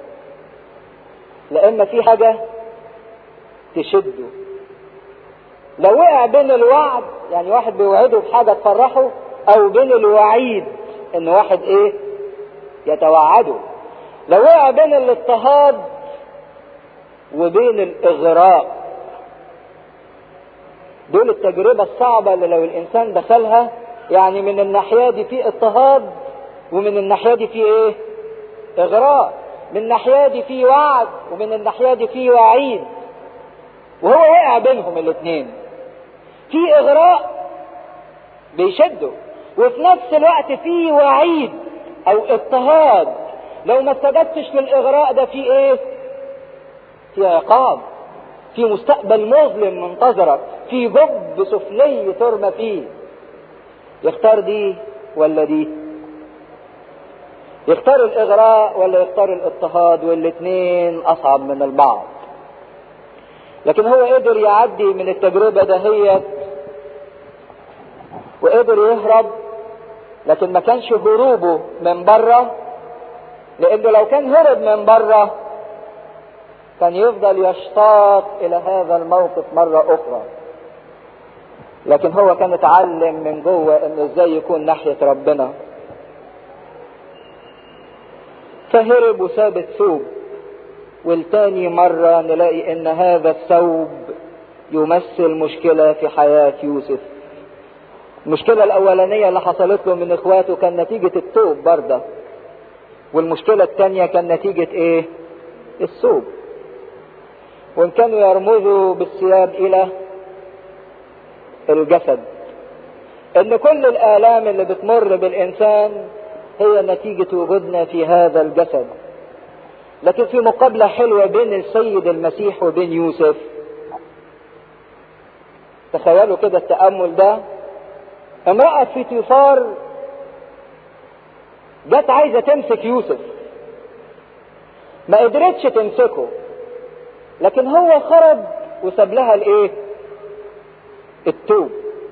لا اما في حاجه تشده لو وقع بين الوعد يعني واحد بيوعده بحاجه تفرحه او بين الوعيد ان واحد ايه يتوعده لو وقع بين الاضطهاد وبين الاغراء دول التجربة الصعبة اللي لو الانسان دخلها يعني من الناحية دي في اضطهاد ومن الناحية دي في ايه اغراء من الناحية دي في وعد ومن الناحية دي في وعيد وهو وقع بينهم الاثنين في اغراء بيشده وفي نفس الوقت في وعيد او اضطهاد لو ما استجبتش للاغراء ده في ايه في عقاب في مستقبل مظلم منتظرك في جب سفلي ترمى فيه يختار دي ولا دي يختار الاغراء ولا يختار الاضطهاد والاثنين اصعب من البعض لكن هو قدر يعدي من التجربه دهيت وقدر يهرب لكن ما كانش هروبه من بره لانه لو كان هرب من بره كان يفضل يشتاق الى هذا الموقف مرة اخرى لكن هو كان اتعلم من جوه انه ازاي يكون ناحية ربنا فهرب وساب الثوب والتاني مرة نلاقي ان هذا الثوب يمثل مشكلة في حياة يوسف المشكلة الأولانية اللي حصلت له من إخواته كان نتيجة التوب بردة والمشكلة الثانية كان نتيجة إيه؟ الثوب وإن كانوا يرمزوا بالثياب إلى الجسد إن كل الآلام اللي بتمر بالإنسان هي نتيجة وجودنا في هذا الجسد لكن في مقابلة حلوة بين السيد المسيح وبين يوسف تخيلوا كده التأمل ده امرأة في تيفار جت عايزة تمسك يوسف ما قدرتش تمسكه لكن هو خرج وساب لها الايه التوب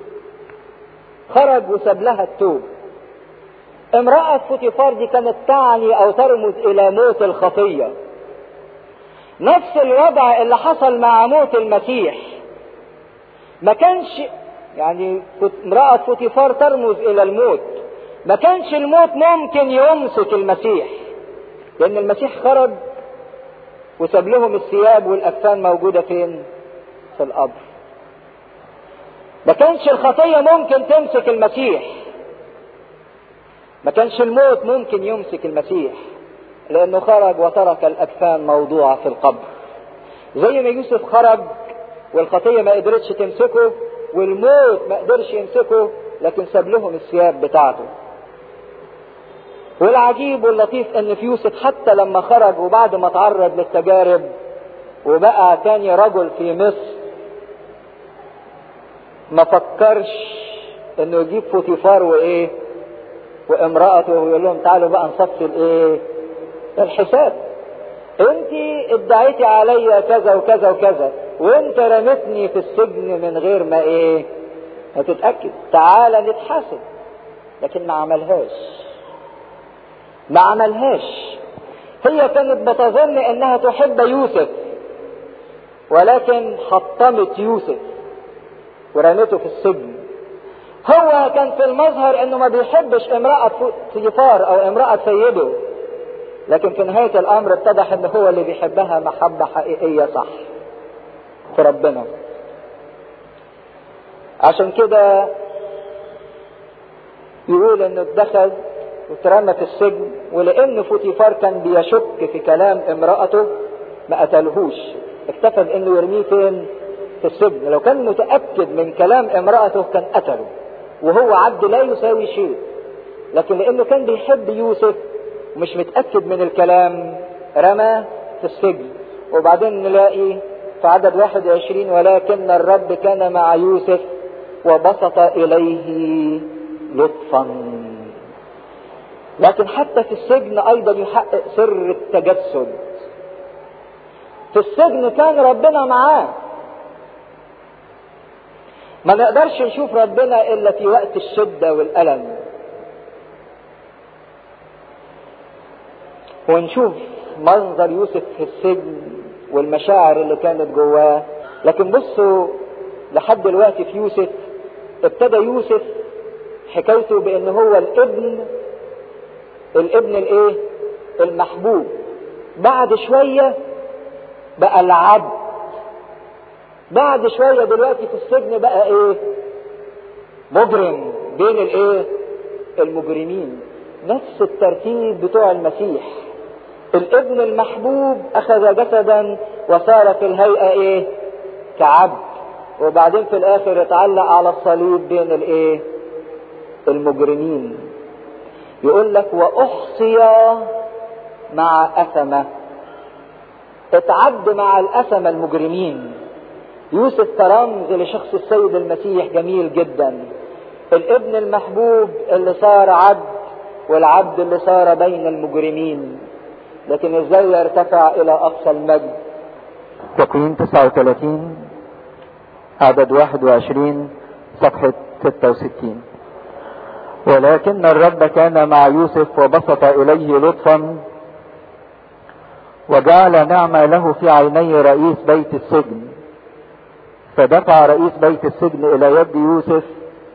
خرج وساب لها التوب امرأة فوتيفار دي كانت تعني او ترمز الى موت الخطية نفس الوضع اللي حصل مع موت المسيح ما كانش يعني امرأة فوتيفار ترمز الى الموت ما كانش الموت ممكن يمسك المسيح لان المسيح خرج وساب لهم الثياب والاكفان موجودة فين في القبر ما كانش الخطية ممكن تمسك المسيح ما كانش الموت ممكن يمسك المسيح لانه خرج وترك الاكفان موضوعة في القبر زي ما يوسف خرج والخطية ما قدرتش تمسكه والموت ما قدرش يمسكه لكن ساب لهم الثياب بتاعته والعجيب واللطيف ان في يوسف حتى لما خرج وبعد ما تعرض للتجارب وبقى تاني رجل في مصر ما فكرش انه يجيب فوتيفار وايه وامرأته ويقول لهم تعالوا بقى نصفي الايه الحساب انت ادعيتي عليا كذا وكذا وكذا وانت رمتني في السجن من غير ما ايه ما تتأكد تعالى نتحاسب لكن ما عملهاش ما عملهاش هي كانت بتظن انها تحب يوسف ولكن حطمت يوسف ورمته في السجن هو كان في المظهر انه ما بيحبش امرأة فيفار او امرأة سيده لكن في نهاية الامر اتضح ان هو اللي بيحبها محبة حقيقية صح في ربنا عشان كده يقول انه اتدخل واترمى في السجن ولان فوتيفار كان بيشك في كلام امرأته ما قتلهوش اكتفى بانه يرميه فين في السجن لو كان متأكد من كلام امرأته كان قتله وهو عبد لا يساوي شيء لكن لانه كان بيحب يوسف ومش متأكد من الكلام رمى في السجن وبعدين نلاقي في عدد 21 ولكن الرب كان مع يوسف وبسط إليه لطفا لكن حتى في السجن أيضا يحقق سر التجسد في السجن كان ربنا معاه ما نقدرش نشوف ربنا إلا في وقت الشدة والألم ونشوف منظر يوسف في السجن والمشاعر اللي كانت جواه لكن بصوا لحد دلوقتي في يوسف ابتدى يوسف حكايته بان هو الابن الابن الايه المحبوب بعد شوية بقى العبد بعد شوية دلوقتي في السجن بقى ايه مجرم بين الايه المجرمين نفس الترتيب بتوع المسيح الابن المحبوب اخذ جسدا وصار في الهيئة ايه كعبد وبعدين في الاخر اتعلق على الصليب بين الايه المجرمين يقول لك واحصي مع اثمه اتعد مع الاثمه المجرمين يوسف كرمز لشخص السيد المسيح جميل جدا الابن المحبوب اللي صار عبد والعبد اللي صار بين المجرمين لكن ازاي يرتفع الى اقصى المجد تكوين 39 عدد 21 صفحة 66 ولكن الرب كان مع يوسف وبسط إليه لطفا وجعل نعمة له في عيني رئيس بيت السجن فدفع رئيس بيت السجن إلى يد يوسف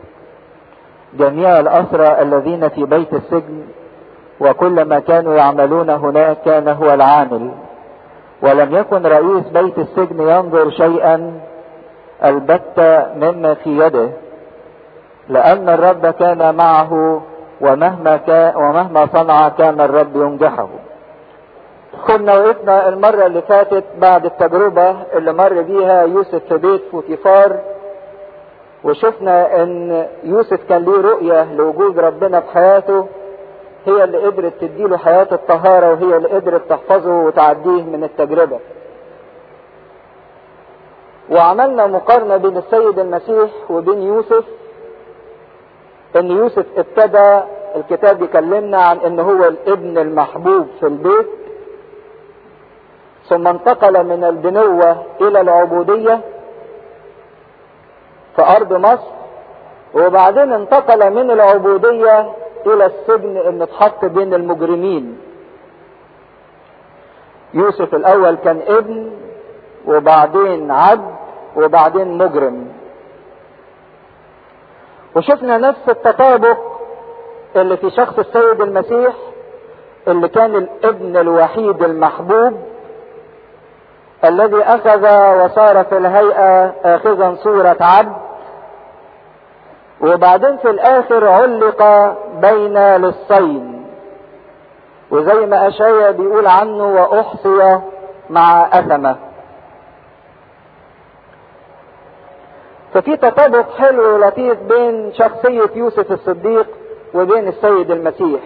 جميع الأسرى الذين في بيت السجن وكل ما كانوا يعملون هناك كان هو العامل ولم يكن رئيس بيت السجن ينظر شيئا البتة مما في يده لأن الرب كان معه ومهما كان ومهما صنع كان الرب ينجحه. كنا وقفنا المرة اللي فاتت بعد التجربة اللي مر بيها يوسف في بيت فوتيفار وشفنا ان يوسف كان ليه رؤية لوجود ربنا في حياته هي اللي قدرت تديله حياة الطهارة وهي اللي قدرت تحفظه وتعديه من التجربة. وعملنا مقارنة بين السيد المسيح وبين يوسف ان يوسف ابتدى الكتاب يكلمنا عن ان هو الابن المحبوب في البيت ثم انتقل من البنوة الى العبودية في ارض مصر وبعدين انتقل من العبودية الى السجن ان اتحط بين المجرمين يوسف الاول كان ابن وبعدين عبد وبعدين مجرم وشفنا نفس التطابق اللي في شخص السيد المسيح اللي كان الابن الوحيد المحبوب الذي اخذ وصار في الهيئة اخذا صورة عبد وبعدين في الاخر علق بين للصين وزي ما اشعيا بيقول عنه واحصي مع اثمه ففي تطابق حلو ولطيف بين شخصية يوسف الصديق وبين السيد المسيح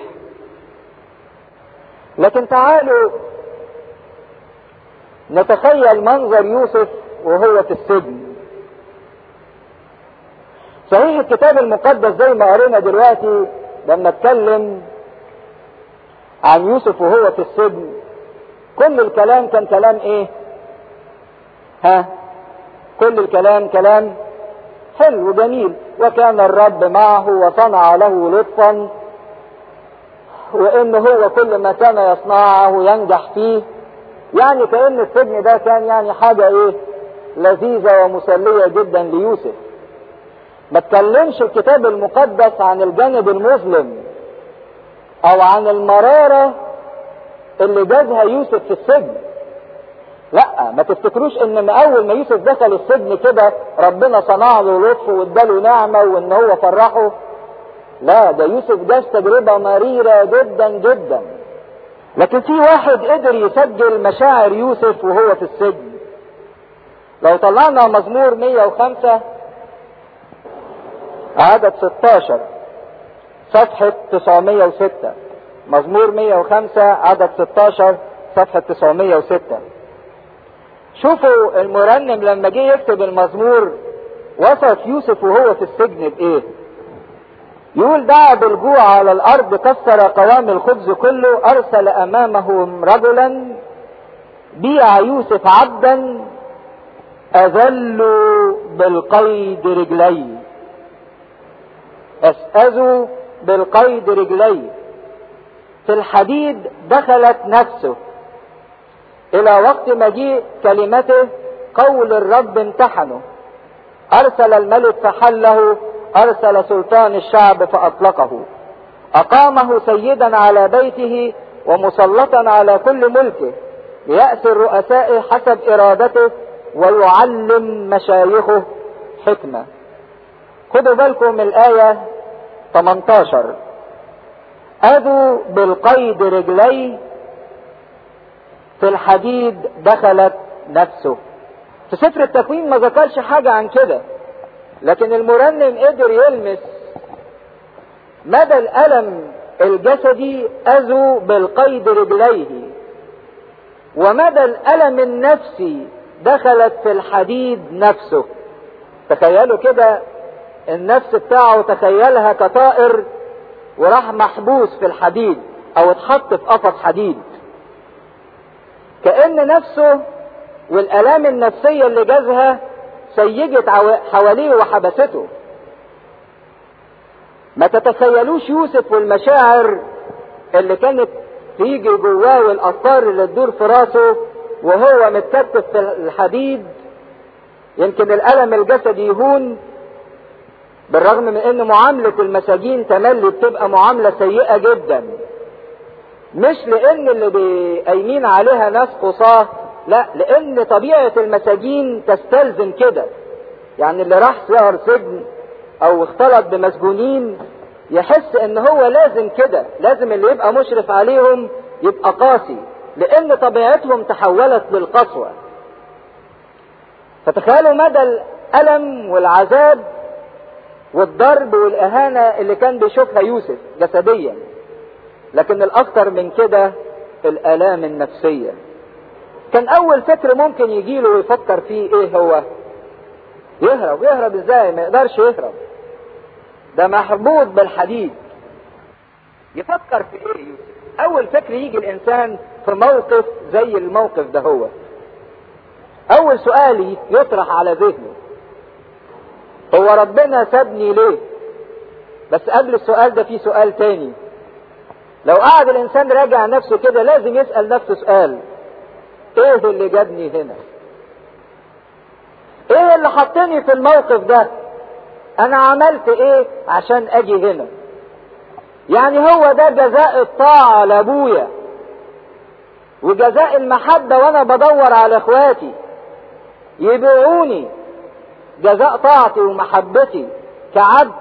لكن تعالوا نتخيل منظر يوسف وهو في السجن صحيح الكتاب المقدس زي ما قرينا دلوقتي لما اتكلم عن يوسف وهو في السجن كل الكلام كان كلام ايه ها كل الكلام كلام حلو وجميل وكان الرب معه وصنع له لطفا وان هو كل ما كان يصنعه ينجح فيه يعني كأن السجن ده كان يعني حاجة ايه لذيذة ومسلية جدا ليوسف ما تكلمش الكتاب المقدس عن الجانب المظلم او عن المرارة اللي جازها يوسف في السجن لا ما تفتكروش ان من اول ما يوسف دخل السجن كده ربنا صنع له لطف واداله نعمة وان هو فرحه لا ده يوسف جاز تجربة مريرة جدا جدا لكن في واحد قدر يسجل مشاعر يوسف وهو في السجن لو طلعنا مزمور 105 عدد 16 صفحة 906 مزمور 105 عدد 16 صفحة 906 شوفوا المرنم لما جه يكتب المزمور وصف يوسف وهو في السجن بايه يقول دعا بالجوع على الارض كسر قوام الخبز كله ارسل امامهم رجلا بيع يوسف عبدا اذلوا بالقيد رجليه اسأذوا بالقيد رجليه في الحديد دخلت نفسه الى وقت مجيء كلمته قول الرب امتحنه ارسل الملك فحله ارسل سلطان الشعب فاطلقه اقامه سيدا على بيته ومسلطا على كل ملكه ليأسر رؤسائه حسب ارادته ويعلم مشايخه حكمة خدوا بالكم الآية 18 أذوا بالقيد رجلي في الحديد دخلت نفسه في سفر التكوين ما ذكرش حاجة عن كده لكن المرنم قدر يلمس مدى الألم الجسدي أذوا بالقيد رجليه ومدى الألم النفسي دخلت في الحديد نفسه تخيلوا كده النفس بتاعه تخيلها كطائر وراح محبوس في الحديد او اتحط في قفص حديد كأن نفسه والآلام النفسية اللي جازها سيجت حواليه وحبسته ما تتخيلوش يوسف والمشاعر اللي كانت تيجي جواه والأفكار اللي تدور في راسه وهو متكتف في الحديد يمكن الألم الجسدي يهون بالرغم من ان معاملة المساجين تملي بتبقى معاملة سيئة جدا مش لان اللي قايمين عليها ناس قصاه لا لان طبيعة المساجين تستلزم كده يعني اللي راح سهر سجن او اختلط بمسجونين يحس ان هو لازم كده لازم اللي يبقى مشرف عليهم يبقى قاسي لان طبيعتهم تحولت للقسوة فتخيلوا مدى الالم والعذاب والضرب والإهانة اللي كان بيشوفها يوسف جسديا لكن الأكثر من كده الآلام النفسية كان أول فكر ممكن يجيله ويفكر فيه إيه هو يهرب يهرب إزاي ما يقدرش يهرب ده مربوط بالحديد يفكر في إيه يوسف أول فكر يجي الإنسان في موقف زي الموقف ده هو أول سؤال يطرح على ذهنه هو ربنا سابني ليه بس قبل السؤال ده في سؤال تاني لو قعد الانسان راجع نفسه كده لازم يسأل نفسه سؤال ايه اللي جابني هنا ايه اللي حطني في الموقف ده انا عملت ايه عشان اجي هنا يعني هو ده جزاء الطاعة لابويا وجزاء المحبة وانا بدور على اخواتي يبيعوني جزاء طاعتي ومحبتي كعبد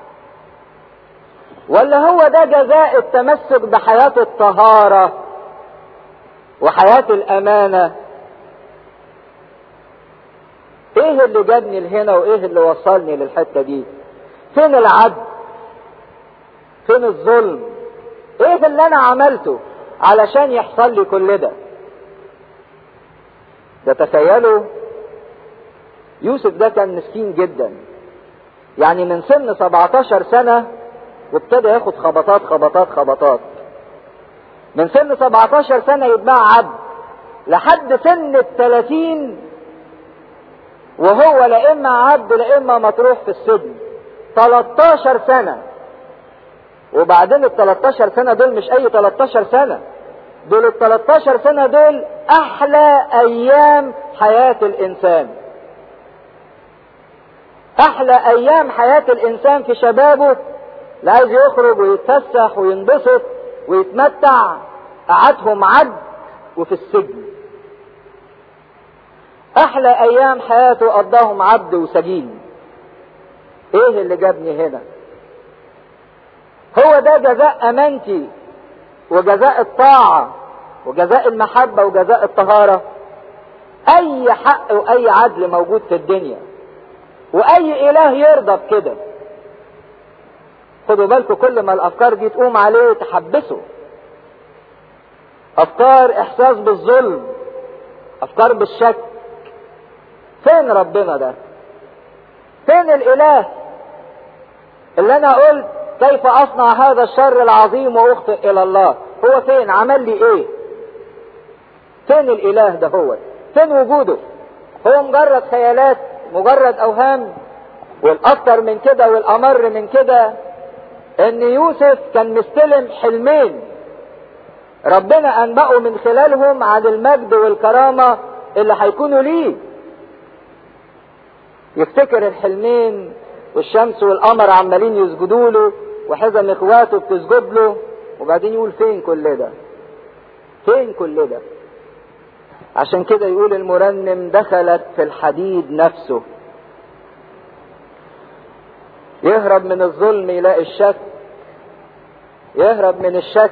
ولا هو ده جزاء التمسك بحياة الطهارة وحياة الأمانة ايه اللي جابني لهنا وايه اللي وصلني للحتة دي فين العدل فين الظلم ايه اللي انا عملته علشان يحصل لي كل ده ده تخيلوا يوسف ده كان مسكين جدا يعني من سن 17 سنة وابتدى ياخد خبطات خبطات خبطات من سن 17 سنة يتباع عبد لحد سن الثلاثين وهو لا اما عبد لا اما مطروح في السجن 13 سنة وبعدين ال 13 سنة دول مش اي 13 سنة دول ال 13 سنة دول احلى ايام حياة الانسان احلى ايام حياة الانسان في شبابه اللي عايز يخرج ويتفسح وينبسط ويتمتع قعدهم عد وفي السجن احلى ايام حياته قضاهم عبد وسجين ايه اللي جابني هنا هو ده جزاء امانتي وجزاء الطاعة وجزاء المحبة وجزاء الطهارة اي حق واي عدل موجود في الدنيا واي اله يرضى بكده خدوا بالكم كل ما الافكار دي تقوم عليه تحبسه افكار احساس بالظلم افكار بالشك فين ربنا ده فين الاله اللي انا قلت كيف اصنع هذا الشر العظيم واخطئ الى الله هو فين عمل لي ايه فين الاله ده هو فين وجوده هو مجرد خيالات مجرد اوهام والاكتر من كده والامر من كده ان يوسف كان مستلم حلمين ربنا انبأه من خلالهم عن المجد والكرامة اللي هيكونوا ليه يفتكر الحلمين والشمس والقمر عمالين يسجدوا له وحزم اخواته بتسجد له وبعدين يقول فين كل ده فين كل ده عشان كده يقول المرنم دخلت في الحديد نفسه يهرب من الظلم يلاقي الشك يهرب من الشك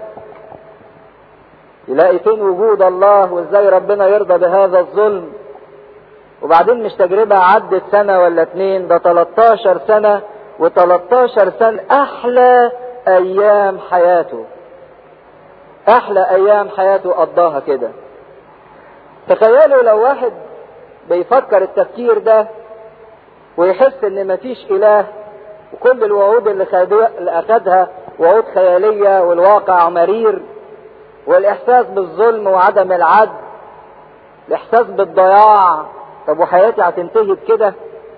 يلاقي فين وجود الله وازاي ربنا يرضى بهذا الظلم وبعدين مش تجربة عدت سنة ولا اتنين ده 13 سنة و13 سنة أحلى أيام حياته أحلى أيام حياته قضاها كده تخيلوا لو واحد بيفكر التفكير ده ويحس ان مفيش اله وكل الوعود اللي, اللي اخدها وعود خيالية والواقع مرير والاحساس بالظلم وعدم العدل الاحساس بالضياع طب وحياتي هتنتهي بكده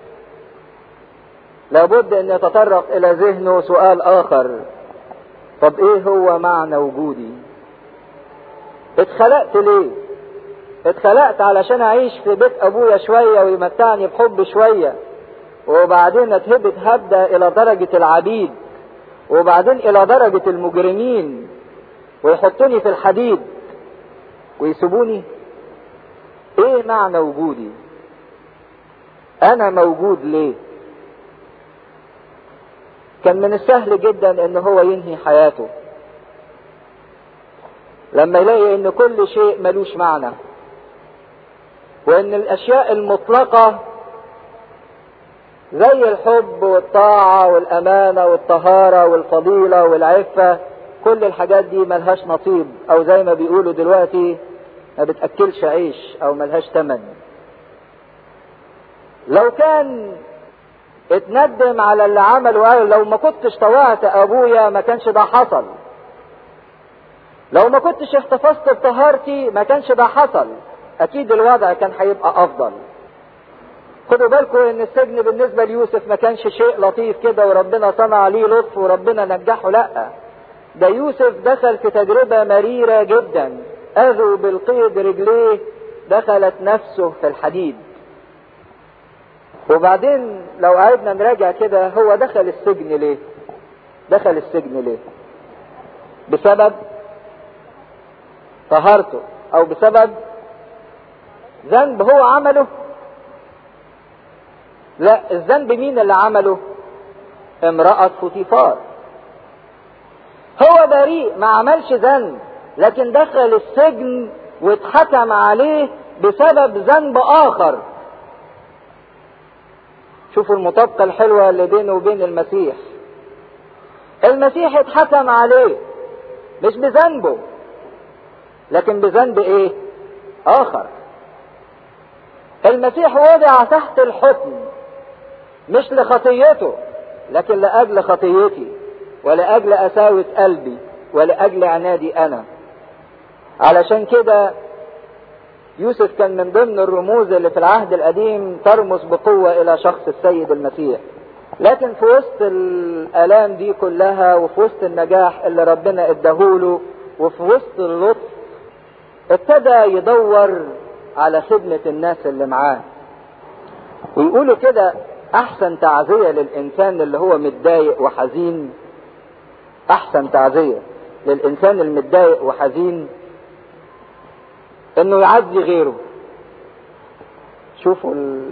لابد ان يتطرق الى ذهنه سؤال اخر طب ايه هو معنى وجودي اتخلقت ليه اتخلقت علشان اعيش في بيت ابويا شوية ويمتعني بحب شوية وبعدين اتهبت هبدة الى درجة العبيد وبعدين الى درجة المجرمين ويحطوني في الحديد ويسيبوني ايه معنى وجودي انا موجود ليه كان من السهل جدا ان هو ينهي حياته لما يلاقي ان كل شيء ملوش معنى وان الاشياء المطلقة زي الحب والطاعة والامانة والطهارة والفضيلة والعفة كل الحاجات دي ملهاش نصيب او زي ما بيقولوا دلوقتي ما بتأكلش عيش او ملهاش تمن لو كان اتندم على اللي عمله وقال لو ما كنتش طوعت ابويا ما كانش ده حصل لو ما كنتش احتفظت بطهارتي ما كانش ده حصل اكيد الوضع كان هيبقى افضل خدوا بالكم ان السجن بالنسبه ليوسف ما كانش شيء لطيف كده وربنا صنع عليه لطف وربنا نجحه لا ده يوسف دخل في تجربه مريره جدا اذوا بالقيد رجليه دخلت نفسه في الحديد وبعدين لو قعدنا نراجع كده هو دخل السجن ليه دخل السجن ليه بسبب طهارته او بسبب ذنب هو عمله لا الذنب مين اللي عمله امرأة فوتيفار هو بريء ما عملش ذنب لكن دخل السجن واتحكم عليه بسبب ذنب اخر شوفوا المطابقة الحلوة اللي بينه وبين المسيح المسيح اتحكم عليه مش بذنبه لكن بذنب ايه اخر المسيح وضع تحت الحكم مش لخطيته لكن لأجل خطيتي ولأجل قساوة قلبي ولأجل عنادي أنا علشان كده يوسف كان من ضمن الرموز اللي في العهد القديم ترمز بقوة إلى شخص السيد المسيح لكن في وسط الآلام دي كلها وفي وسط النجاح اللي ربنا اداهوله وفي وسط اللطف ابتدى يدور على خدمة الناس اللي معاه ويقولوا كده أحسن تعزية للإنسان اللي هو متضايق وحزين أحسن تعزية للإنسان المتضايق وحزين إنه يعزي غيره شوفوا ال...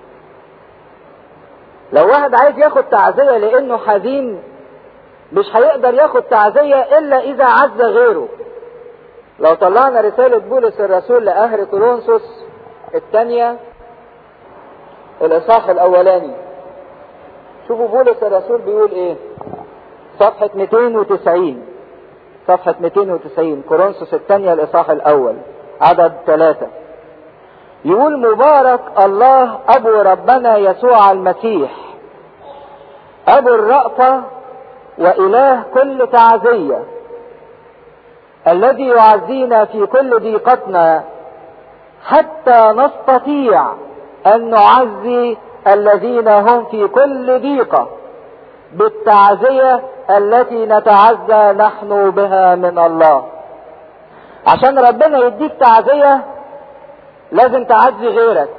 لو واحد عايز ياخد تعزية لأنه حزين مش هيقدر ياخد تعزية إلا إذا عز غيره لو طلعنا رسالة بولس الرسول لأهل كورنثوس الثانية الإصحاح الأولاني شوفوا بولس الرسول بيقول إيه صفحة 290 صفحة 290 كورنثوس الثانية الإصحاح الأول عدد ثلاثة يقول مبارك الله أبو ربنا يسوع المسيح أبو الرأفة وإله كل تعزية الذي يعزينا في كل ضيقتنا حتى نستطيع أن نعزي الذين هم في كل ضيقة بالتعزية التي نتعزى نحن بها من الله عشان ربنا يديك تعزية لازم تعزي غيرك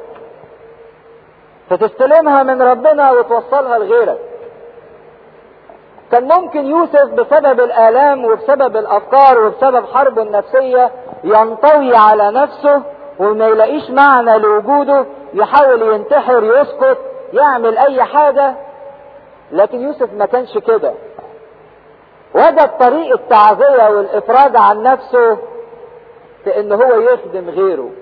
فتستلمها من ربنا وتوصلها لغيرك كان ممكن يوسف بسبب الآلام وبسبب الأفكار وبسبب حربه النفسية ينطوي على نفسه وما يلاقيش معنى لوجوده يحاول ينتحر يسكت يعمل أي حاجة لكن يوسف ما كانش كده وجد طريق التعزية والإفراج عن نفسه في إن هو يخدم غيره